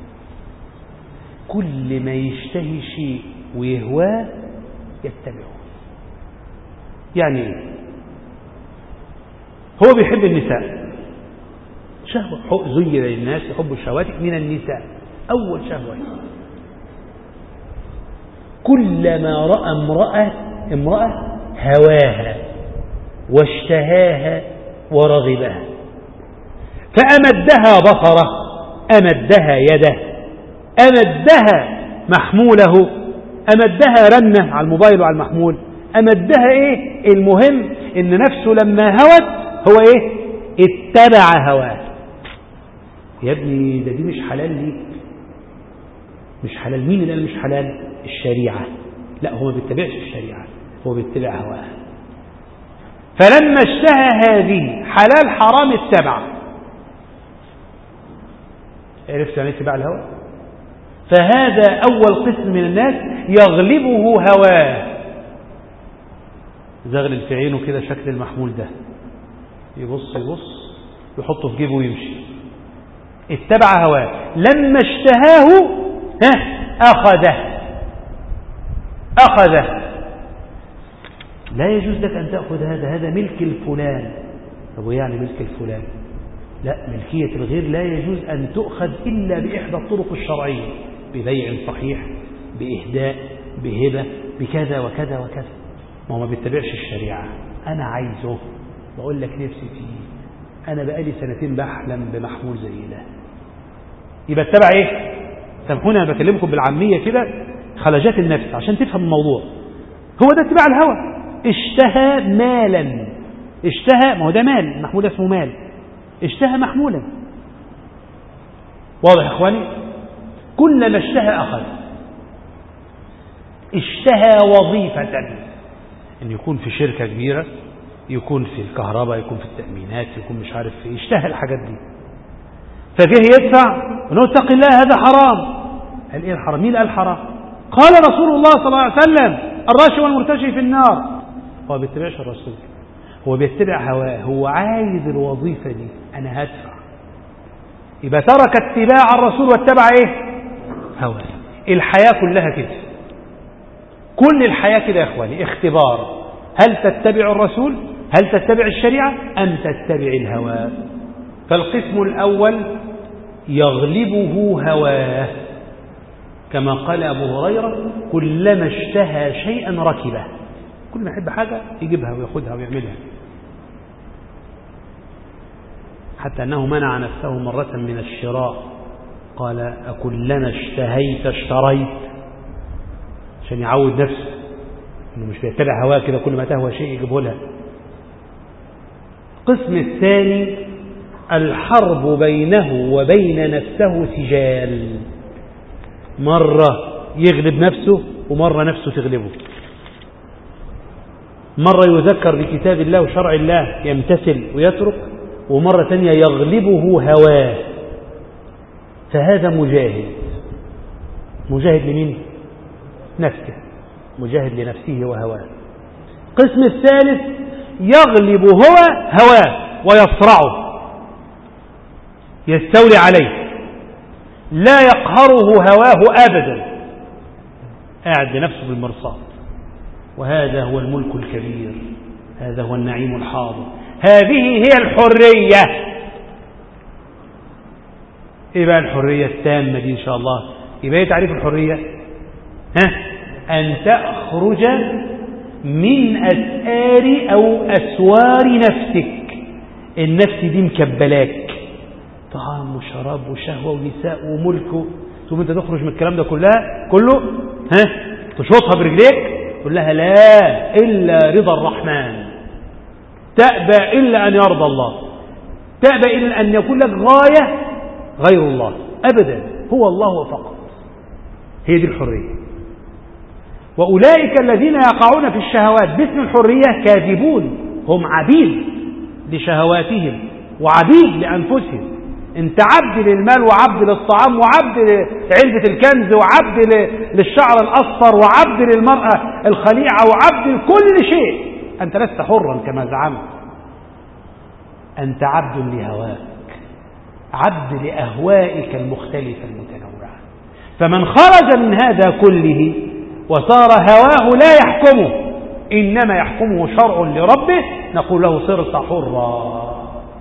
كل ما يشتهي شيء ويهواه يتبعه يعني ايه هو بيحب النساء شهوة زين للناس حب الشهوات من النساء أول شهوة كلما رأى امرأة امرأة هواها واشتهاها ورغبها فأمدها بصره أمدها يده أمدها محموله أمدها رنة على الموبايل وعلى المحمول أمدها إيه المهم إن نفسه لما هوت هو إيه اتبع هواه يا ابني ده دي مش حلال ليك مش حلال مين اللي قال مش حلال الشريعة لا هو ما بيتبعش الشريعة هو بيتبع هواه فلما اشتهى هذه حلال حرام اتبع عرفت يعني اتباع الهوى فهذا أول قسم من الناس يغلبه هواه زغلل في عينه كده شكل المحمول ده يبص يبص يحطه في جيبه ويمشي اتبع هواه لما اشتهاه ها أخذه أخذه لا يجوز لك أن تأخذ هذا هذا ملك الفلان طب يعني ملك الفلان لا ملكية الغير لا يجوز أن تؤخذ إلا بإحدى الطرق الشرعية ببيع صحيح بإهداء بهبة بكذا وكذا وكذا ما هو ما بيتبعش الشريعة أنا عايزه بقول لك نفسي فيه أنا بقالي سنتين بحلم بمحمول زي ده يبقى اتبع إيه سامحوني أنا بكلمكم بالعامية كده خلجات النفس عشان تفهم الموضوع هو ده اتباع الهوى اشتهى مالا اشتهى ما هو ده مال المحمول اسمه مال اشتهى محمولا واضح يا اخواني كلما اشتهى اخذ اشتهى وظيفة ان يكون في شركة كبيرة يكون في الكهرباء يكون في التأمينات يكون مش عارف في اشتهى الحاجات دي فجه يدفع ونقول اتق الله هذا حرام قال ايه الحرام مين قال حرام قال رسول الله صلى الله عليه وسلم الراشي والمرتشي في النار هو ما بيتبعش الرسول هو بيتبع هواه هو عايز الوظيفة دي أنا هدفع يبقى ترك اتباع الرسول واتبع ايه هواه الحياة كلها كده كل الحياة كده يا اخواني اختبار هل تتبع الرسول هل تتبع الشريعة أم تتبع الهوى فالقسم الأول يغلبه هواه كما قال أبو هريرة كلما اشتهى شيئا ركبه كل ما يحب حاجة يجيبها وياخدها ويعملها حتى أنه منع نفسه مرة من الشراء قال أكلما اشتهيت اشتريت عشان يعود نفسه انه مش بيتبع هواه كده كل ما تهوى شيء يجيبه لها القسم الثاني الحرب بينه وبين نفسه سجال مرة يغلب نفسه ومرة نفسه تغلبه مرة يذكر بكتاب الله وشرع الله يمتثل ويترك ومرة ثانية يغلبه هواه فهذا مجاهد مجاهد لمين نفسه مجاهد لنفسه وهواه القسم الثالث يغلب هو هواه ويصرعه يستولي عليه لا يقهره هواه أبدا قاعد بنفسه بالمرصاد وهذا هو الملك الكبير هذا هو النعيم الحاضر هذه هي الحرية ايه بقى الحرية التامة دي ان شاء الله يبقى ايه تعريف الحرية ها ان تخرج من أسآر أو أسوار نفسك النفس دي مكبلاك طعام وشراب وشهوة ونساء وملك ثم انت تخرج من الكلام ده كلها كله ها تشوطها برجليك تقول لها لا إلا رضا الرحمن تأبى إلا أن يرضى الله تأبى إلا أن يكون لك غاية غير الله أبدا هو الله فقط هي دي الحرية وأولئك الذين يقعون في الشهوات باسم الحرية كاذبون هم عبيد لشهواتهم وعبيد لأنفسهم انت عبد للمال وعبد للطعام وعبد لعلبة الكنز وعبد للشعر الأصفر وعبد للمرأة الخليعة وعبد لكل شيء أنت لست حرا كما زعمت أنت عبد لهواك عبد لأهوائك المختلفة المتنوعة فمن خرج من هذا كله وصار هواه لا يحكمه إنما يحكمه شرع لربه نقول له صرت حرا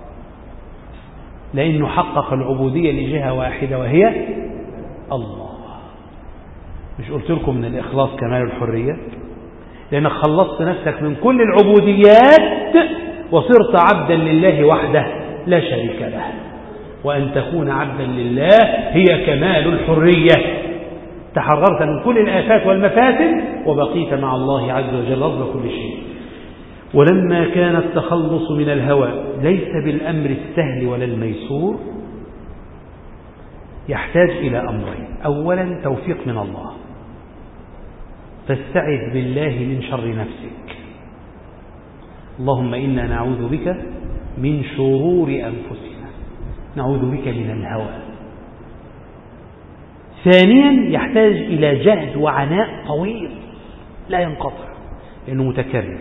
لأنه حقق العبودية لجهة واحدة وهي الله مش قلت لكم من الإخلاص كمال الحرية لأنك خلصت نفسك من كل العبوديات وصرت عبدا لله وحده لا شريك له وأن تكون عبدا لله هي كمال الحرية تحررت من كل الآفات والمفاسد وبقيت مع الله عز وجل رب كل شيء ولما كان التخلص من الهوى ليس بالأمر السهل ولا الميسور يحتاج إلى أمرين أولا توفيق من الله فاستعذ بالله من شر نفسك اللهم إنا نعوذ بك من شرور أنفسنا نعوذ بك من الهوى ثانيا يحتاج إلى جهد وعناء طويل لا ينقطع لأنه متكرر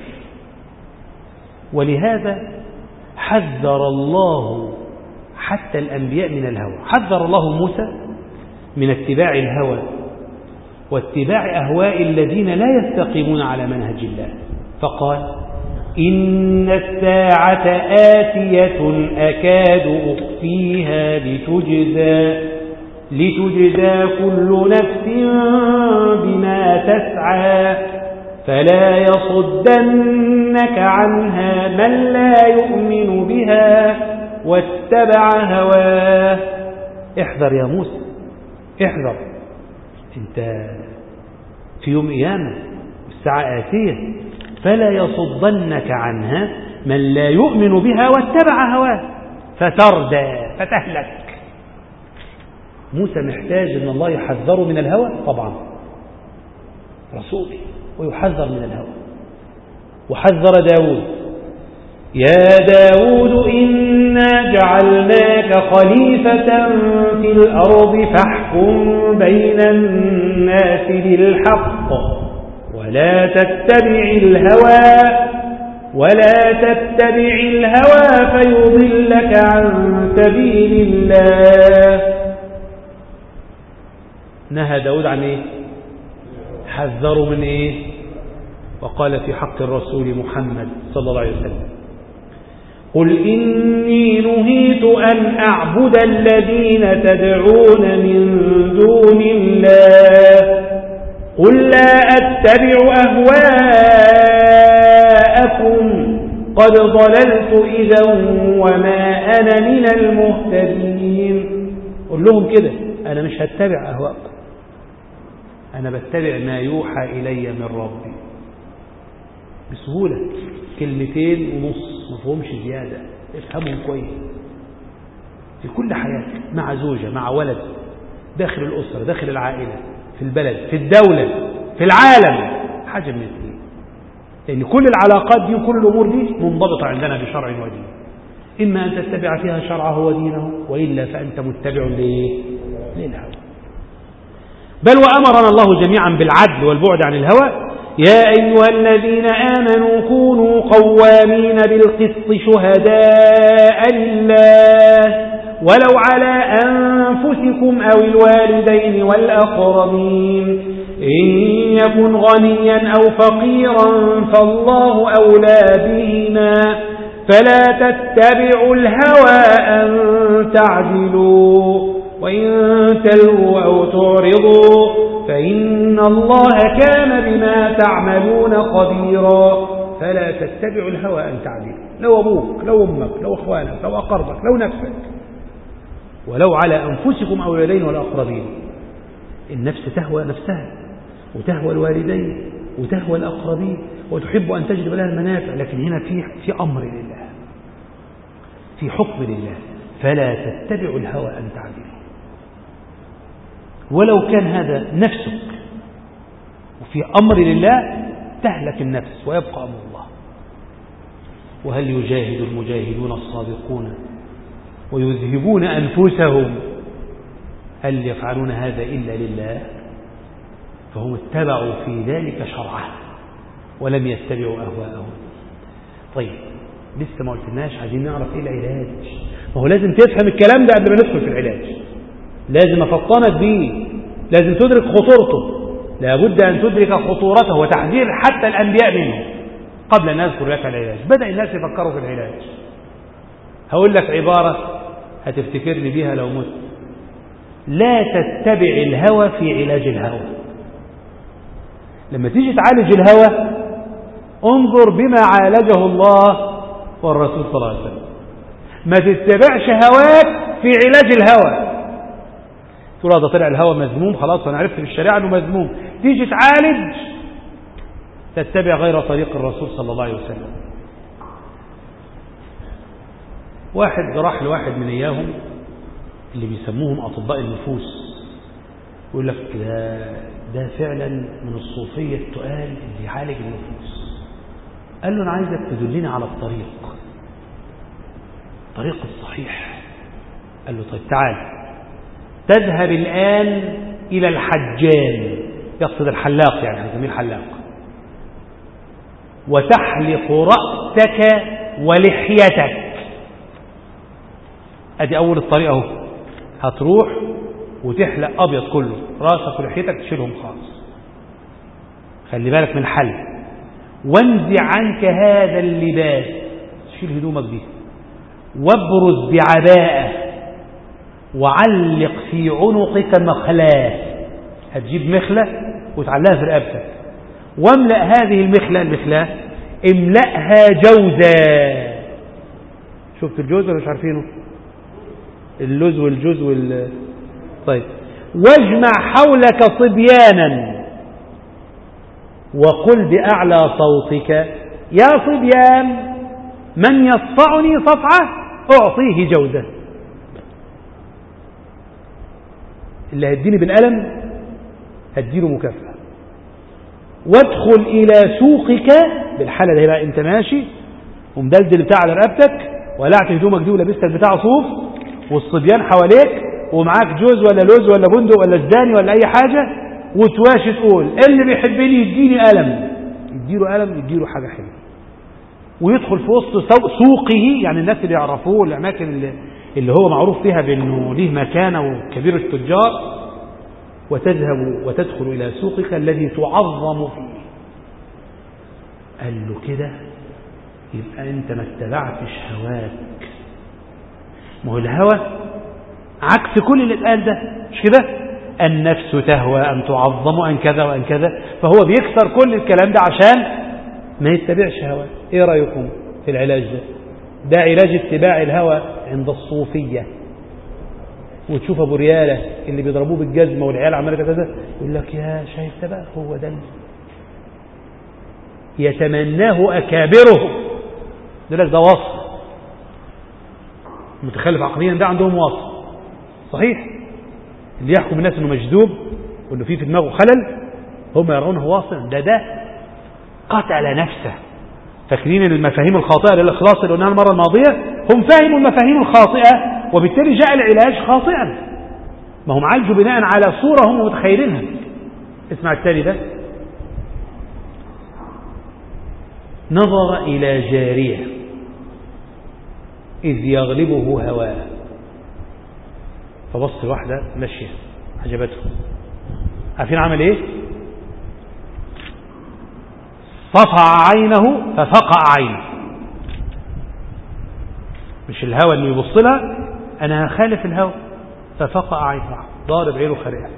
ولهذا حذر الله حتى الأنبياء من الهوى حذر الله موسى من اتباع الهوى واتباع أهواء الذين لا يستقيمون على منهج الله فقال إن الساعة آتية أكاد أخفيها لتجزى لتجزى كل نفس بما تسعى فلا يصدنك عنها من لا يؤمن بها واتبع هواه احذر يا موسى احذر انت في يوم قيامة الساعة آتية فلا يصدنك عنها من لا يؤمن بها واتبع هواه فتردى فتهلك موسى محتاج ان الله يحذره من الهوى طبعا رسولي ويحذر من الهوى وحذر داود يا داود إنا جعلناك خليفة في الأرض فاحكم بين الناس بالحق ولا تتبع الهوى ولا تتبع الهوى فيضلك عن سبيل الله نهى داود عن ايه حذروا من ايه وقال في حق الرسول محمد صلى الله عليه وسلم قل إني نهيت أن أعبد الذين تدعون من دون الله قل لا أتبع أهواءكم قد ضللت إذا وما أنا من المهتدين قل لهم كده أنا مش هتبع أهواءكم أنا بتبع ما يوحى إلي من ربي بسهولة كلمتين ونص مفهومش زيادة افهمهم كويس في كل حياتك مع زوجة مع ولد داخل الأسرة داخل العائلة في البلد في الدولة في العالم حاجة من الاثنين لأن كل العلاقات دي وكل الأمور دي منضبطة عندنا بشرع ودين إما أن تتبع فيها شرعه ودينه وإلا فأنت متبع ليه للهوى بل وأمرنا الله جميعا بالعدل والبعد عن الهوى يا أيها الذين آمنوا كونوا قوامين بالقسط شهداء لله ولو على أنفسكم أو الوالدين والأقربين إن يكن غنيا أو فقيرا فالله أولى بهما فلا تتبعوا الهوى أن تعدلوا وإن تلوا أو تعرضوا فإن الله كان بما تعملون خبيرا فلا تتبعوا الهوى أن تعدلوا لو أبوك لو أمك لو أخوانك لو أقربك لو نفسك ولو على أنفسكم أو الوالدين والأقربين النفس تهوى نفسها وتهوى الوالدين وتهوى الأقربين وتحب أن تجلب لها المنافع لكن هنا في في أمر لله في حكم لله فلا تتبعوا الهوى أن تعدلوا ولو كان هذا نفسك وفي أمر لله تهلك النفس ويبقى أمر الله وهل يجاهد المجاهدون الصادقون ويذهبون أنفسهم هل يفعلون هذا إلا لله فهم اتبعوا في ذلك شرعه ولم يتبعوا أهواءهم طيب لسه ما قلتلناش عايزين نعرف ايه العلاج ما هو لازم تفهم الكلام ده قبل ما ندخل في العلاج لازم افطنك بيه لازم تدرك خطورته لابد ان تدرك خطورته وتحذير حتى الانبياء منه قبل ان نذكر لك العلاج بدا الناس يفكروا في العلاج هقول لك عباره هتفتكرني بيها لو مت لا تتبع الهوى في علاج الهوى لما تيجي تعالج الهوى انظر بما عالجه الله والرسول صلى الله عليه وسلم ما تتبعش هواك في علاج الهوى تقول هذا طلع الهوى مذموم خلاص انا عرفت في الشريعه انه مذموم تيجي تعالج تتبع غير طريق الرسول صلى الله عليه وسلم واحد راح لواحد من اياهم اللي بيسموهم اطباء النفوس يقول لك ده ده فعلا من الصوفيه التقال اللي يعالج النفوس قال له انا عايزك تدلني على الطريق الطريق الصحيح قال له طيب تعال تذهب الآن إلى الحجان يقصد الحلاق يعني هنسميه الحلاق وتحلق رأسك ولحيتك ادي اول الطريق اهو هتروح وتحلق ابيض كله راسك ولحيتك تشيلهم خالص خلي بالك من الحل وانزع عنك هذا اللباس شيل هدومك دي وابرز بعباءه وعلق في عنقك مخلاه هتجيب مخلة وتعلقها في رقبتك واملأ هذه المخلة المخلاه املأها جوزا شفت الجوز ولا مش عارفينه اللوز والجوز وال طيب واجمع حولك صبيانا وقل بأعلى صوتك يا صبيان من يصفعني صفعة أعطيه جوزة اللي هيديني بالقلم هديله مكافأة وادخل إلى سوقك بالحالة ده بقى أنت ماشي ومدلدل بتاع على رقبتك ولعت هدومك دي ولبستك بتاع صوف والصبيان حواليك ومعاك جوز ولا لوز ولا بندق ولا زداني ولا أي حاجة وتواشي تقول اللي بيحبني يديني قلم يديله قلم يديله حاجة حلوة ويدخل في وسط سوقه يعني الناس اللي يعرفوه الأماكن اللي, اللي هو معروف فيها بأنه ليه مكانة وكبير التجار وتذهب وتدخل إلى سوقك الذي تعظم فيه قال له كده يبقى أنت ما اتبعتش هواك ما هو الهوى عكس كل اللي اتقال ده مش كده النفس تهوى أن تعظم أن كذا وأن كذا فهو بيكسر كل الكلام ده عشان ما يتبعش هواه ايه رأيكم في العلاج ده ده علاج اتباع الهوى عند الصوفية وتشوف ابو رياله اللي بيضربوه بالجزمه والعيال عماله كذا يقول لك يا شايف ده بقى هو ده يتمناه اكابره يقول لك ده وصف متخلف عقليا ده عندهم وصف صحيح اللي يحكم الناس انه مجذوب وانه في في دماغه خلل هم يرونه واصل ده ده قتل نفسه فاكرين المفاهيم الخاطئه للاخلاص اللي قلناها المره الماضيه هم فهموا المفاهيم الخاطئه وبالتالي جاء العلاج خاطئا ما هم عالجوا بناء على صوره هم متخيلينها اسمع التالي ده نظر إلى جارية إذ يغلبه هواه فبص واحدة ماشية عجبته عارفين عمل ايه صفع عينه ففقع عينه مش الهوى اللي يبص لها انا هخالف الهوى ففقع عينه ضارب عينه خارقه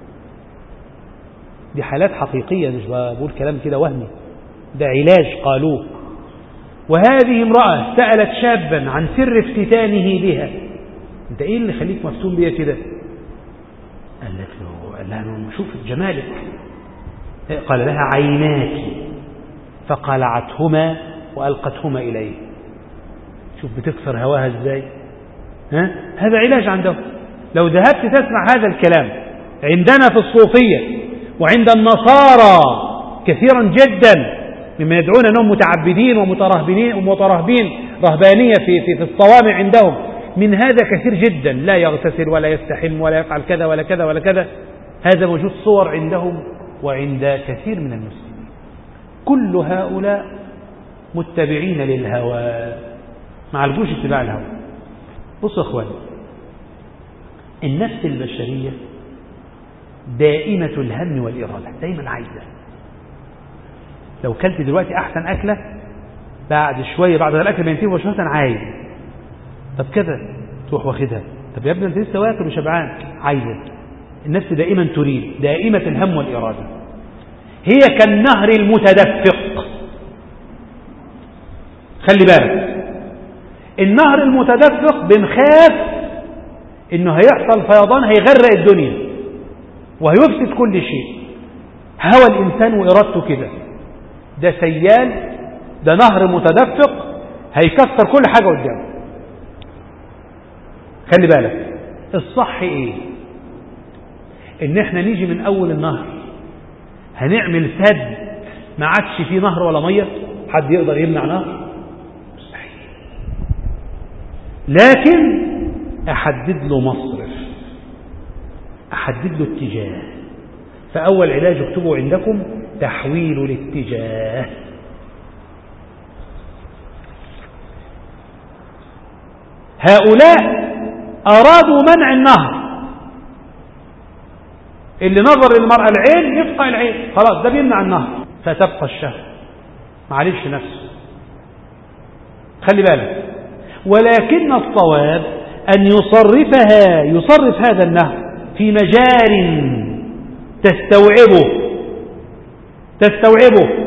دي حالات حقيقية مش بقول كلام كده وهمي ده علاج قالوه وهذه امرأة سألت شابا عن سر افتتانه بها انت ايه اللي خليك مفتون بيا كده قال لك له قال لها شوف جمالك قال لها عيناك فقلعتهما وألقتهما إليه شوف بتكسر هواها ازاي ها؟ هذا علاج عندهم لو ذهبت تسمع هذا الكلام عندنا في الصوفية وعند النصارى كثيرا جدا مما يدعون أنهم متعبدين ومترهبين ومترهبين رهبانية في, في, في الصوامع عندهم من هذا كثير جدا لا يغتسل ولا يستحم ولا يفعل كذا ولا كذا ولا كذا هذا موجود صور عندهم وعند كثير من المسلمين كل هؤلاء متبعين للهوى ما عالجوش اتباع الهوى بصوا يا اخواني النفس البشرية دائمة الهم والإرادة دايما عايزة لو كلت دلوقتي أحسن أكلة بعد شوية بعد الأكل ما ينتهي مباشرة عايز طب كذا تروح واخدها طب يا ابني انت لسه واكل وشبعان عايزة النفس دائما تريد دائمة الهم والإرادة هي كالنهر المتدفق خلي بالك النهر المتدفق بنخاف انه هيحصل فيضان هيغرق الدنيا وهيفسد كل شيء هوى الانسان وارادته كده ده سيال ده نهر متدفق هيكسر كل حاجة قدامه خلي بالك الصح ايه ان احنا نيجي من اول النهر هنعمل سد ما عادش فيه نهر ولا ميه حد يقدر يمنع نهر مستحيل لكن احدد له مصرف احدد له اتجاه فاول علاج اكتبه عندكم تحويل الاتجاه هؤلاء أرادوا منع النهر اللي نظر للمرأة العين يفقع العين خلاص ده بيمنع النهر فتبقى الشهوة معلش نفسه خلي بالك ولكن الصواب أن يصرفها يصرف هذا النهر في مجار تستوعبه تستوعبه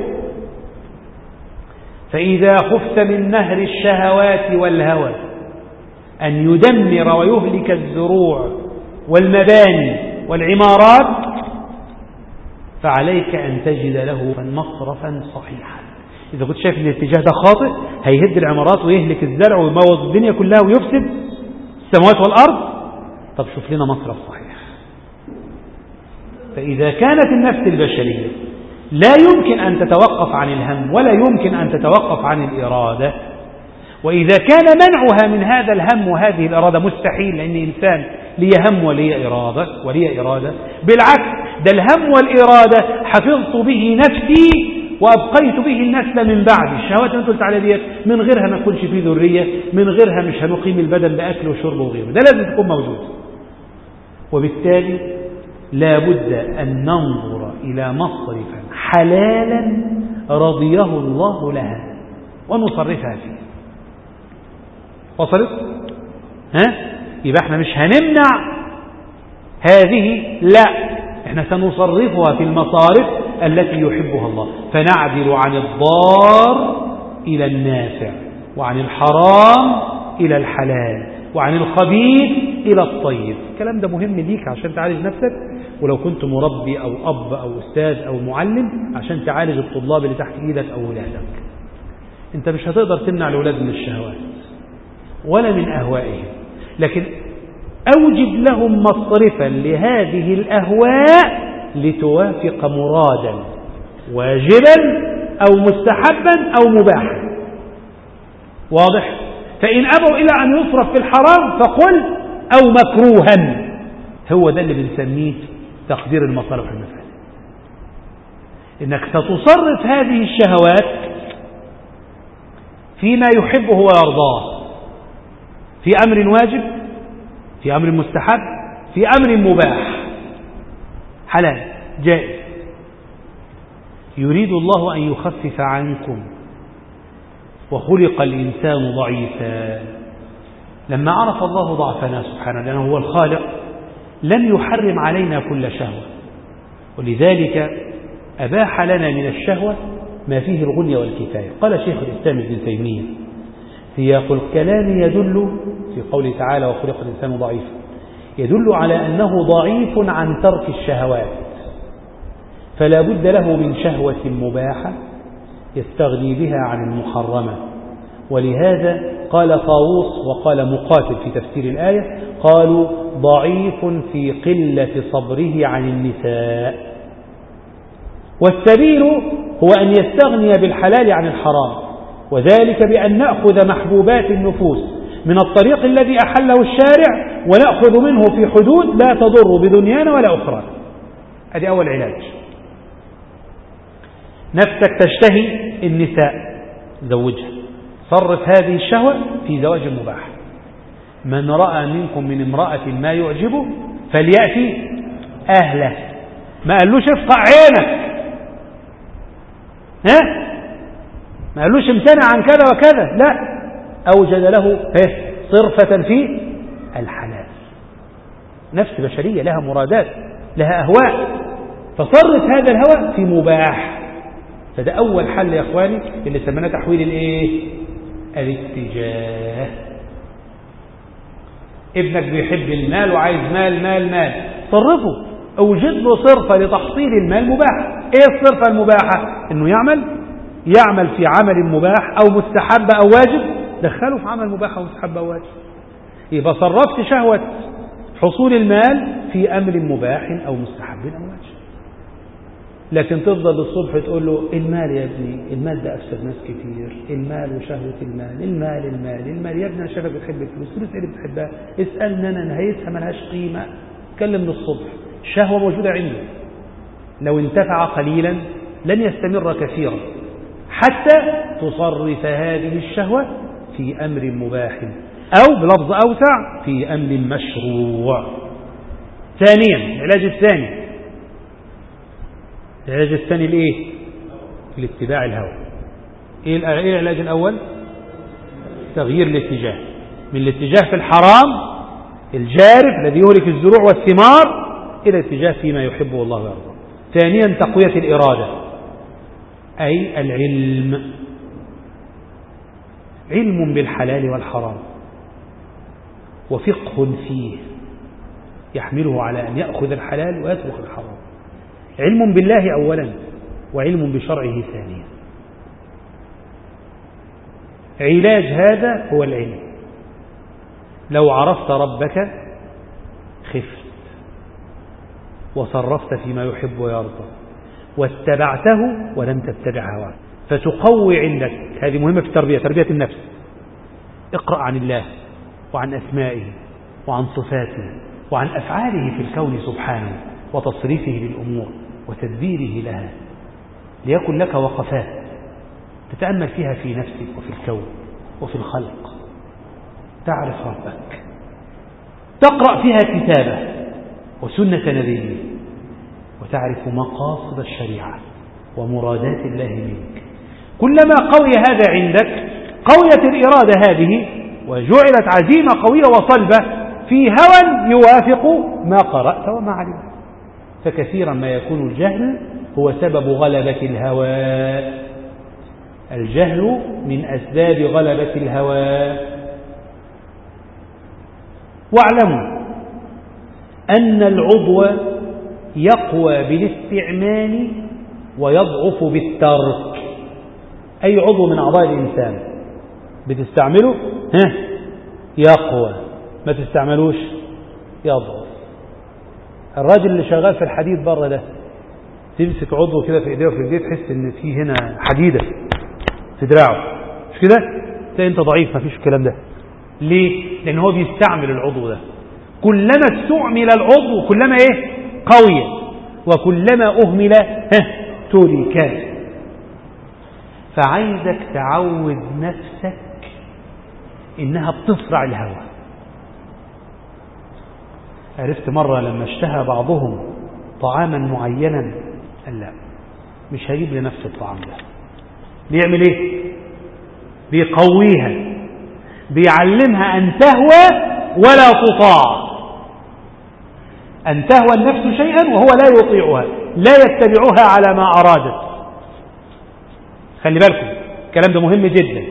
فإذا خفت من نهر الشهوات والهوى أن يدمر ويهلك الزروع والمباني والعمارات فعليك أن تجد له مصرفا صحيحا إذا كنت شايف أن الاتجاه ده خاطئ هيهد العمارات ويهلك الزرع ويبوظ الدنيا كلها ويفسد السماوات والأرض طب شوف لنا مصرف صحيح فإذا كانت النفس البشرية لا يمكن أن تتوقف عن الهم ولا يمكن أن تتوقف عن الإرادة وإذا كان منعها من هذا الهم وهذه الإرادة مستحيل لأن إنسان لي هم ولي إرادة ولي إرادة بالعكس ده الهم والإرادة حفظت به نفسي وأبقيت به النسل من بعد الشهوات اللي قلت على ديت من غيرها ما يكونش فيه ذرية من غيرها مش هنقيم البدن بأكل وشرب وغيره ده لازم تكون موجود وبالتالي لا بد أن ننظر إلى مصرفا حلالا رضيه الله لها ونصرفها فيه وصلت ها يبقى احنا مش هنمنع هذه لا احنا سنصرفها في المصارف التي يحبها الله فنعدل عن الضار إلى النافع وعن الحرام إلى الحلال وعن الخبيث إلى الطيب الكلام ده مهم ليك عشان تعالج نفسك ولو كنت مربي أو أب أو أستاذ أو معلم عشان تعالج الطلاب اللي تحت إيدك أو ولادك أنت مش هتقدر تمنع الأولاد من الشهوات ولا من أهوائهم لكن أوجد لهم مصرفا لهذه الأهواء لتوافق مرادا واجبا أو مستحبا أو مباحا واضح فإن أبوا إلى أن يصرف في الحرام فقل أو مكروها هو ده اللي بنسميه تقدير المصالح والمفاسد إنك ستصرف هذه الشهوات فيما يحبه ويرضاه في أمر واجب في أمر مستحب في أمر مباح حلال جائز يريد الله أن يخفف عنكم وخلق الإنسان ضعيفا لما عرف الله ضعفنا سبحانه لأنه هو الخالق لم يحرم علينا كل شهوة ولذلك أباح لنا من الشهوة ما فيه الغنية والكفاية قال شيخ الإسلام ابن تيمية سياق الكلام يدل في قوله تعالى وخلق الإنسان ضعيفا يدل على أنه ضعيف عن ترك الشهوات فلا بد له من شهوة مباحة يستغني بها عن المحرمة ولهذا قال طاووس وقال مقاتل في تفسير الآية قالوا ضعيف في قلة صبره عن النساء والسبيل هو أن يستغني بالحلال عن الحرام وذلك بأن نأخذ محبوبات النفوس من الطريق الذي أحله الشارع ونأخذ منه في حدود لا تضر بدنيانا ولا أخرى هذه أول علاج نفسك تشتهي النساء زوجها صرف هذه الشهوة في زواج مباح من رأى منكم من امرأة ما يعجبه فليأتي أهله ما قالوش افقع عينك ها ما قالوش امتنع عن كذا وكذا لا أوجد له صرفة في الحلال نفس بشرية لها مرادات لها أهواء فصرف هذا الهوى في مباح فده أول حل يا أخواني اللي سميناه تحويل الإيه الاتجاه ابنك بيحب المال وعايز مال مال مال صرفه اوجد له صرفة لتحصيل المال مباح ايه الصرفة المباحة انه يعمل يعمل في عمل مباح او مستحب او واجب دخله في عمل مباح او مستحب او واجب يبقى صرفت شهوة حصول المال في امر مباح او مستحب او واجب لكن تفضل الصبح تقول له المال يا ابني المال ده أفسد ناس كتير المال وشهوة المال المال المال المال يا ابني أنا شايفك بتحب الفلوس الفلوس اللي بتحبها اسألني أنا نهايتها ملهاش قيمة كلم الصبح الشهوة موجودة عنده لو انتفع قليلا لن يستمر كثيرا حتى تصرف هذه الشهوة في أمر مباح أو بلفظ أوسع في أمر مشروع ثانيا العلاج الثاني العلاج الثاني الايه الاتباع الهوى ايه العلاج الاول تغيير الاتجاه من الاتجاه في الحرام الجارف الذي يهلك الزروع والثمار الى الاتجاه فيما يحبه الله ويرضاه ثانيا تقوية الإرادة أي العلم علم بالحلال والحرام وفقه فيه يحمله على أن يأخذ الحلال ويترك الحرام علم بالله أولا وعلم بشرعه ثانيا علاج هذا هو العلم لو عرفت ربك خفت وصرفت فيما يحب ويرضى واتبعته ولم تتبع هواه فتقوي عندك هذه مهمة في التربية تربية النفس اقرأ عن الله وعن أسمائه وعن صفاته وعن أفعاله في الكون سبحانه وتصريفه للأمور وتدبيره لها ليكن لك وقفات تتأمل فيها في نفسك وفي الكون وفي الخلق تعرف ربك تقرأ فيها كتابه وسنة نبيه وتعرف مقاصد الشريعة ومرادات الله منك كلما قوي هذا عندك قويت الإرادة هذه وجعلت عزيمة قوية وصلبة في هوى يوافق ما قرأت وما علمت فكثيرا ما يكون الجهل هو سبب غلبة الهوى الجهل من أسباب غلبة الهوى واعلموا أن العضو يقوى بالاستعمال ويضعف بالترك أي عضو من أعضاء الإنسان بتستعمله ها يقوى ما تستعملوش يضعف الراجل اللي شغال في الحديد بره ده تمسك عضو كده في ايديه وفي ايديه تحس ان في هنا حديده في دراعه مش كده تلاقي انت ضعيف ما فيش الكلام ده ليه لان هو بيستعمل العضو ده كلما استعمل العضو كلما ايه قوي وكلما اهمل ها ترك فعايزك تعود نفسك انها بتصرع الهوى عرفت مرة لما اشتهى بعضهم طعاما معينا قال لا مش هجيب لنفس الطعام ده بيعمل ايه بيقويها بيعلمها ان تهوى ولا تطاع ان تهوى النفس شيئا وهو لا يطيعها لا يتبعها على ما ارادت خلي بالكم الكلام ده مهم جدا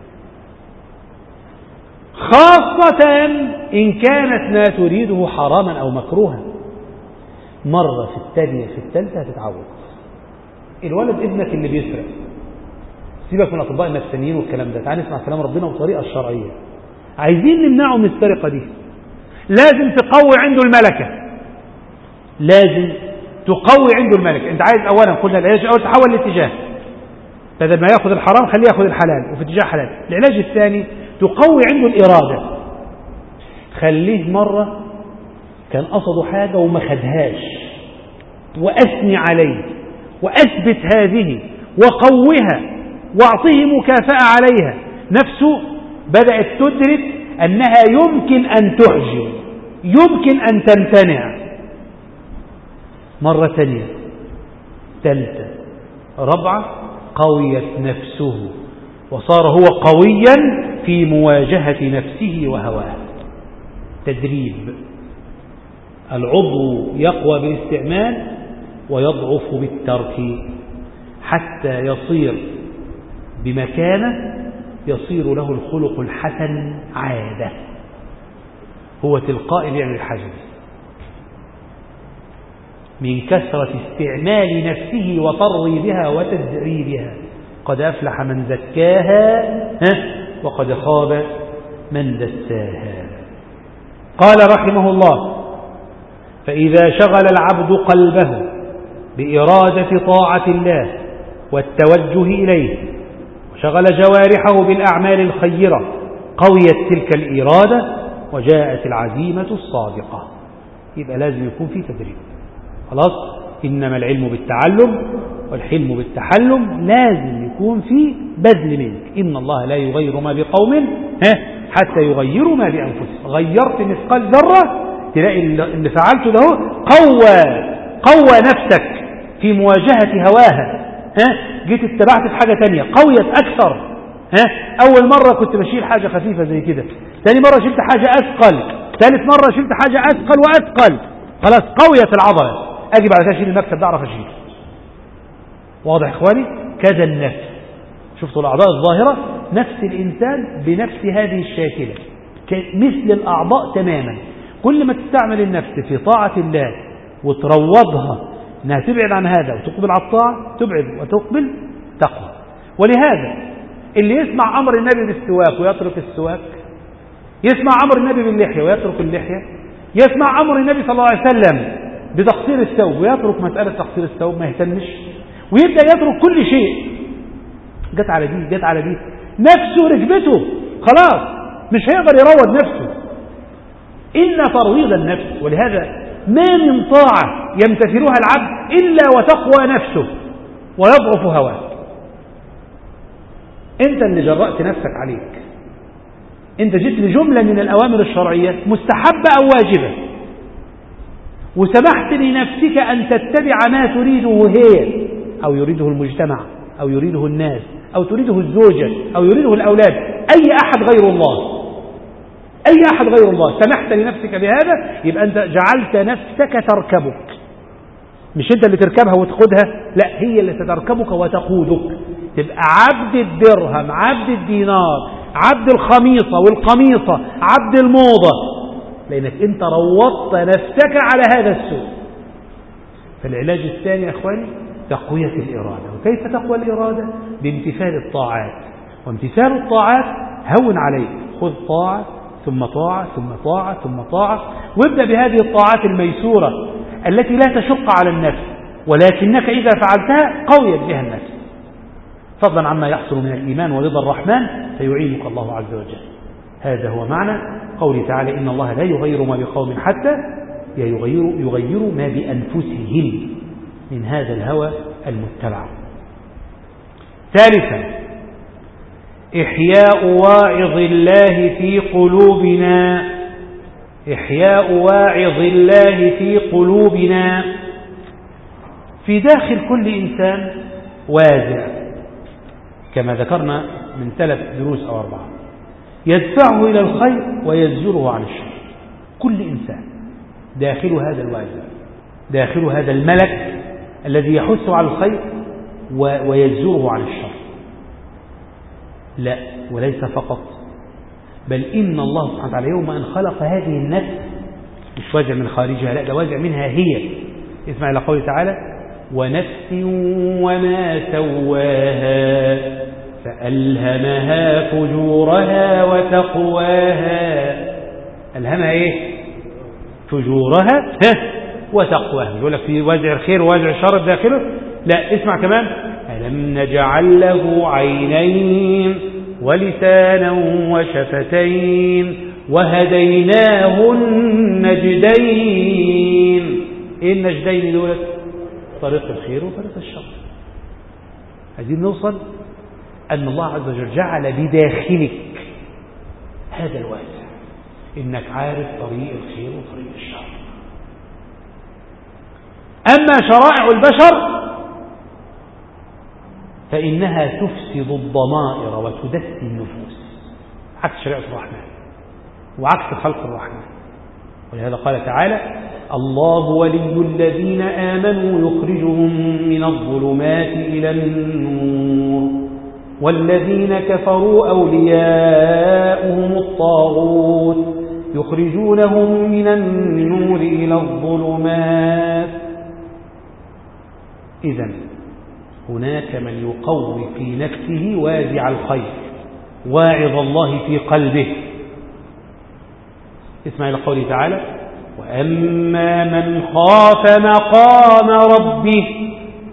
خاصة إن كانت ما تريده حراما أو مكروها مرة في الثانية في الثالثة هتتعود الولد ابنك اللي بيسرق سيبك من أطباء النفسانيين والكلام ده تعال نسمع كلام ربنا بالطريقة الشرعية عايزين نمنعه من السرقة دي لازم تقوي عنده الملكة لازم تقوي عنده الملكة انت عايز اولا قلنا العلاج الاول تحول الاتجاه بدل ما ياخذ الحرام خليه ياخذ الحلال وفي اتجاه حلال العلاج الثاني تقوي عنده الإرادة خليه مرة كان قصده حاجة وما خدهاش وأثني عليه وأثبت هذه وقوها واعطيه مكافأة عليها نفسه بدأت تدرك أنها يمكن أن تحجم يمكن أن تمتنع مرة ثانية ثالثة ربعة قويت نفسه وصار هو قويا في مواجهة نفسه وهواه تدريب العضو يقوى بالاستعمال ويضعف بالترك حتى يصير بمكانه يصير له الخلق الحسن عادة هو تلقائي يعمل الحاجة من كثرة استعمال نفسه وترغيبها وتدريبها قد أفلح من زكاها وقد خاب من دساها قال رحمه الله فإذا شغل العبد قلبه بإرادة طاعة الله والتوجه إليه وشغل جوارحه بالأعمال الخيرة قويت تلك الإرادة وجاءت العزيمة الصادقة يبقى لازم يكون في تدريب خلاص إنما العلم بالتعلم والحلم بالتحلم لازم يكون في بذل منك إن الله لا يغير ما بقوم ها حتى يغيروا ما بأنفسهم غيرت مثقال ذرة تلاقي اللي فعلته ده قوى قوى نفسك في مواجهة هواها ها جيت اتبعت في حاجة تانية قويت أكثر ها أول مرة كنت بشيل حاجة خفيفة زي كده ثاني مرة شلت حاجة أثقل ثالث مرة شلت حاجة أثقل وأثقل خلاص قويت العضلة أجي بعد كده أشيل المكتب ده أعرف أشيل واضح إخواني كذا النفس شفتوا الأعضاء الظاهرة نفس الإنسان بنفس هذه الشاكلة مثل الأعضاء تماما كل ما تستعمل النفس في طاعة الله وتروضها انها تبعد عن هذا وتقبل على الطاعة تبعد وتقبل تقوى ولهذا اللي يسمع أمر النبي بالسواك ويترك السواك يسمع أمر النبي باللحية ويترك اللحية يسمع أمر النبي صلى الله عليه وسلم بتقصير الثوب ويترك مسألة تقصير الثوب ما يهتمش ويبدأ يترك كل شيء جت على دي جت على دي نفسه ركبته خلاص مش هيقدر يروض نفسه إلا ترويض النفس ولهذا ما من طاعة يمتثلها العبد إلا وتقوى نفسه ويضعف هواك انت اللي جرأت نفسك عليك انت جيت لجملة من الأوامر الشرعية مستحبة أو واجبة وسمحت لنفسك أن تتبع ما تريده هي أو يريده المجتمع أو يريده الناس أو تريده الزوجة أو يريده الأولاد أي أحد غير الله أي أحد غير الله سمحت لنفسك بهذا يبقى أنت جعلت نفسك تركبك مش أنت اللي تركبها وتقودها لا هي اللي ستركبك وتقودك تبقى عبد الدرهم عبد الدينار عبد الخميصة والقميصة عبد الموضة لأنك أنت روضت نفسك على هذا السوء فالعلاج الثاني يا أخواني تقوية الإرادة وكيف تقوى الإرادة بامتثال الطاعات وامتثال الطاعات هون عليك خذ طاعة ثم طاعة ثم طاعة ثم طاعة وابدأ بهذه الطاعات الميسورة التي لا تشق على النفس ولكنك إذا فعلتها قويت بها النفس فضلا عما يحصل من الإيمان ورضا الرحمن فيعينك الله عز وجل هذا هو معنى قوله تعالى إن الله لا يغير ما بقوم حتى يغير, يغير ما بأنفسهم من هذا الهوى المتبع ثالثا إحياء واعظ الله في قلوبنا إحياء واعظ الله في قلوبنا في داخل كل إنسان وازع كما ذكرنا من ثلاث دروس أو أربعة يدفعه إلى الخير ويزجره عن الشر كل إنسان داخل هذا الوازع داخل هذا الملك الذي يحث على الخير ويزجره عن الشر لا وليس فقط بل إن الله سبحانه وتعالى يوم أن خلق هذه النفس مش وازع من خارجها لا ده وازع منها هي اسمع إلى قوله تعالى ونفس وما سواها فألهمها فجورها وتقواها ألهمها إيه فجورها وتقواها يقول لك في وازع الخير ووازع الشر داخله لا اسمع كمان ألم نجعل له عينين ولسانا وشفتين وهديناه النجدين ايه النجدين دول طريق الخير وطريق الشر عايزين نوصل أن الله عز وجل جعل بداخلك هذا الواسع إنك عارف طريق الخير وطريق الشر أما شرائع البشر فإنها تفسد الضمائر وتدسي النفوس عكس شريعة الرحمن وعكس خلق الرحمن ولهذا قال تعالى الله ولي الذين آمنوا يخرجهم من الظلمات إلى النور والذين كفروا أولياؤهم الطاغوت يخرجونهم من النور إلى الظلمات إذا هناك من يقوي في نفسه وازع الخير واعظ الله في قلبه اسمع إلى قوله تعالى وأما من خاف مقام ربه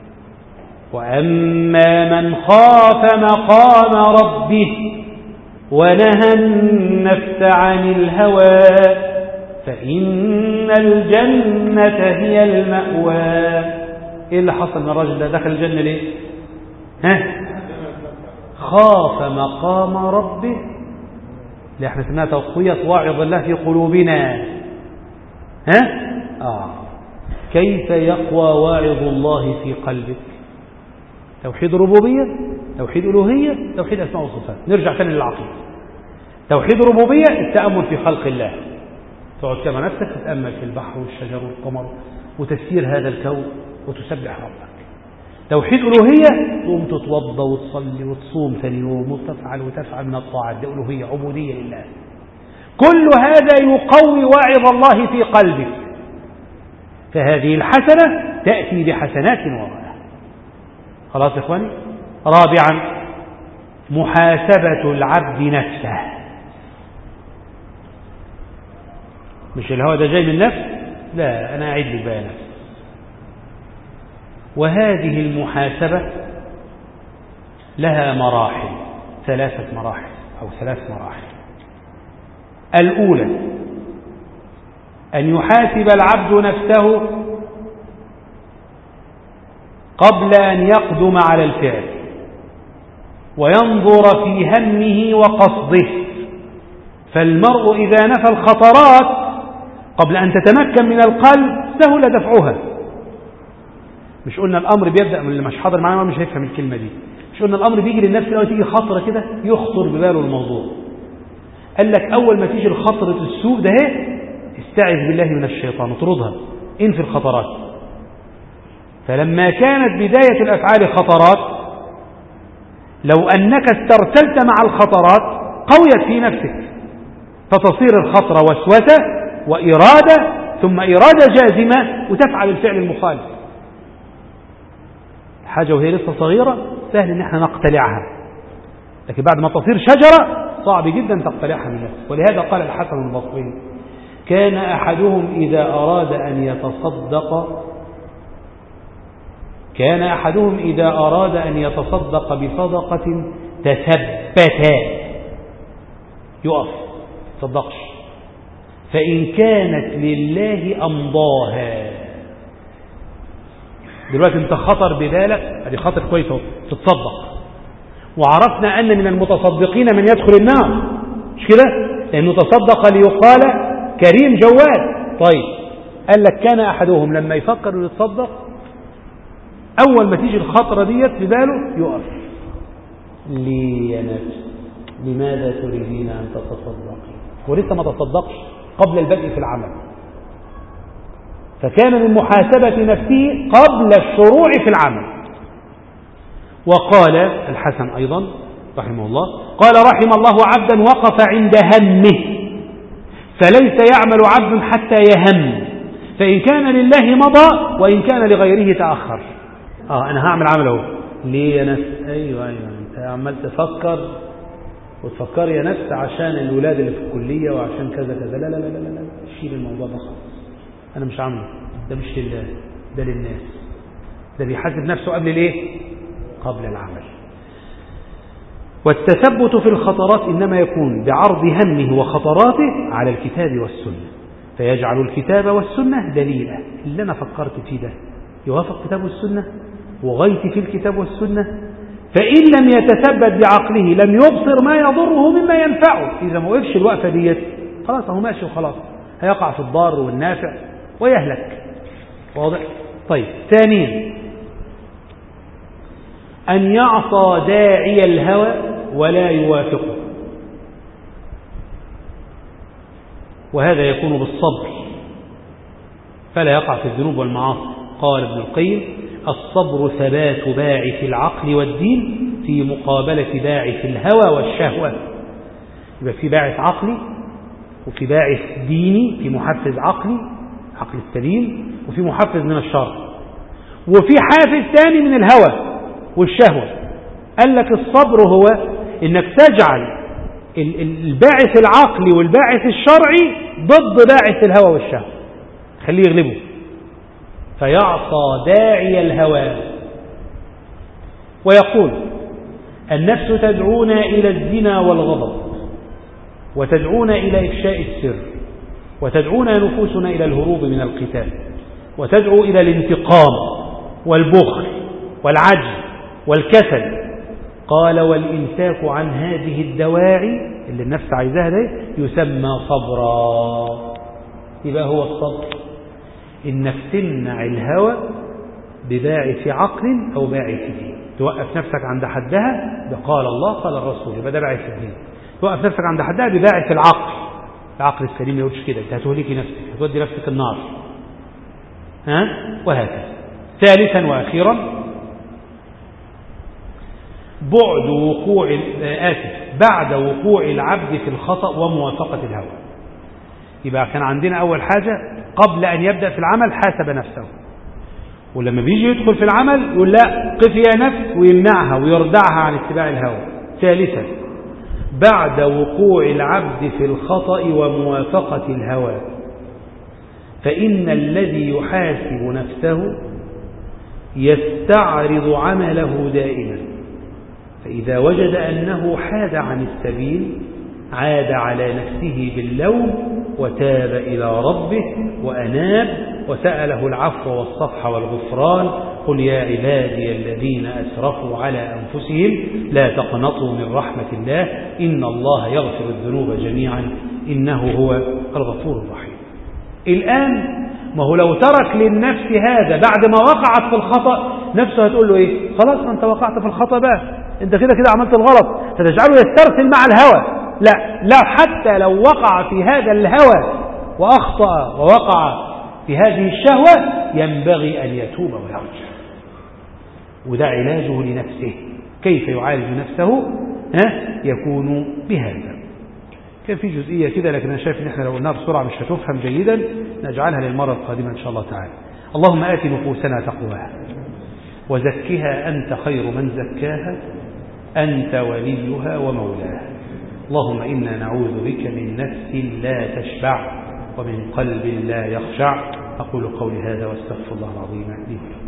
وأما من خاف مقام ربه ونهى النفس عن الهوى فإن الجنة هي المأوى إيه اللي حصل من الرجل ده دخل الجنة ليه ها خاف مقام ربه اللي احنا سميناها تقوية واعظ الله في قلوبنا ها آه كيف يقوى واعظ الله في قلبك توحيد ربوبية توحيد ألوهية توحيد أسماء وصفات نرجع ثاني للعقيدة توحيد ربوبية التأمل في خلق الله تقعد كما نفسك تتأمل في البحر والشجر والقمر وتسير هذا الكون وتسبح ربك توحيد ألوهية تقوم تتوضى وتصلي وتصوم ثاني يوم وتفعل وتفعل من الطاعات دي ألوهية عبودية لله كل هذا يقوي واعظ الله في قلبك فهذه الحسنة تأتي بحسنات وراءها خلاص يا إخواني رابعا محاسبة العبد نفسه مش الهوى ده جاي من نفس لا أنا أعيد لك بقى نفس وهذه المحاسبة لها مراحل ثلاثة مراحل أو ثلاث مراحل الأولى أن يحاسب العبد نفسه قبل أن يقدم على الفعل وينظر في همه وقصده فالمرء إذا نفى الخطرات قبل أن تتمكن من القلب سهل دفعها مش قلنا الأمر بيبدأ من اللي مش حاضر معانا مش هيفهم الكلمة دي مش قلنا الأمر بيجي للنفس الأول تيجي خطرة كده يخطر بباله الموضوع قال لك أول ما تيجي الخطرة السوء ده استعذ بالله من الشيطان اطردها انفي الخطرات فلما كانت بداية الأفعال خطرات لو أنك استرسلت مع الخطرات قويت في نفسك فتصير الخطرة وسوسة وإرادة ثم إرادة جازمة وتفعل الفعل المخالف حاجة وهي لسه صغيرة سهل ان احنا نقتلعها لكن بعد ما تصير شجرة صعب جدا تقتلعها من نفسك ولهذا قال الحسن البصري كان أحدهم إذا أراد أن يتصدق كان أحدهم إذا أراد أن يتصدق بصدقة تثبت يقف تصدقش فإن كانت لله أمضاها دلوقتي انت خطر ببالك ادي خطر كويس اهو تتصدق وعرفنا ان من المتصدقين من يدخل النار مش كده لانه تصدق ليقال كريم جواد طيب قال لك كان احدهم لما يفكر يتصدق اول ما تيجي الخطره ديت في باله يقف لي يا نفس لماذا تريدين ان تتصدقي ولسه ما تصدقش قبل البدء في العمل فكان من محاسبة نفسه قبل الشروع في العمل وقال الحسن أيضا رحمه الله قال رحم الله عبدا وقف عند همه فليس يعمل عبد حتى يهم فإن كان لله مضى وإن كان لغيره تأخر آه أنا هعمل عمل أهو ليه يا نفس أيوة أيوة أنت عمال تفكر وتفكر يا نفس عشان الولاد اللي في الكلية وعشان كذا كذا لا لا لا لا لا شيل الموضوع ده خالص أنا مش عامله ده مش لله ده للناس ده بيحاسب نفسه قبل الايه قبل العمل والتثبت في الخطرات إنما يكون بعرض همه وخطراته على الكتاب والسنة فيجعل الكتاب والسنة دليلا اللي أنا فكرت فيه ده يوافق كتاب والسنة وغيت في الكتاب والسنة فإن لم يتثبت بعقله لم يبصر ما يضره مما ينفعه إذا ما وقفش الوقفة ديت خلاص هو ماشي وخلاص هيقع في الضار والنافع ويهلك واضح طيب ثانيا أن يعصى داعي الهوى ولا يوافقه وهذا يكون بالصبر فلا يقع في الذنوب والمعاصي قال ابن القيم الصبر ثبات باعث العقل والدين في مقابلة باعث الهوى والشهوة يبقى في باعث عقلي وفي باعث ديني في محفز عقلي عقل السليم وفي محفز من الشر وفي حافز ثاني من الهوى والشهوة قال لك الصبر هو انك تجعل الباعث العقلي والباعث الشرعي ضد باعث الهوى والشهوة خليه يغلبه فيعصى داعي الهوى ويقول النفس تدعونا إلى الزنا والغضب وتدعونا إلى إفشاء السر وتدعونا نفوسنا إلى الهروب من القتال وتدعو إلى الانتقام والبخل والعجز والكسل قال والإمساك عن هذه الدواعي اللي النفس عايزاها ده يسمى صبرا يبقى هو الصبر إنك تمنع الهوى بباعث عقل أو باعث دين توقف نفسك عند حدها بقال الله قال الرسول يبقى ده باعث الدين توقف نفسك عند حدها بباعث العقل العقل السليم ما يقولش كده انت هتهلكي نفسك هتودي نفسك النار ها وهكذا ثالثا واخيرا بعد وقوع آسف بعد وقوع العبد في الخطأ وموافقة الهوى يبقى كان عندنا أول حاجة قبل أن يبدأ في العمل حاسب نفسه ولما بيجي يدخل في العمل يقول لا قف يا نفس ويمنعها ويردعها عن اتباع الهوى ثالثا بعد وقوع العبد في الخطأ وموافقة الهوى فإن الذي يحاسب نفسه يستعرض عمله دائما فإذا وجد أنه حاد عن السبيل عاد على نفسه باللوم وتاب إلى ربه وأناب وسأله العفو والصفح والغفران وقل يا عبادي الذين أسرفوا على أنفسهم لا تقنطوا من رحمة الله إن الله يغفر الذنوب جميعا إنه هو الغفور الرحيم الآن ما هو لو ترك للنفس هذا بعد ما وقعت في الخطأ نفسه هتقول له إيه خلاص ما أنت وقعت في الخطأ بقى أنت كده كده عملت الغلط فتجعله يسترسل مع الهوى لا لا حتى لو وقع في هذا الهوى وأخطأ ووقع في هذه الشهوة ينبغي أن يتوب ويرجع وده علاجه لنفسه كيف يعالج نفسه ها يكون بهذا كان في جزئية كده لكن أنا شايف إن إحنا لو قلناها بسرعة مش هتفهم جيدا نجعلها للمرة القادمة إن شاء الله تعالى اللهم آت نفوسنا تقواها وزكها أنت خير من زكاها أنت وليها ومولاها اللهم إنا نعوذ بك من نفس لا تشبع ومن قلب لا يخشع أقول قولي هذا واستغفر الله العظيم لي ولكم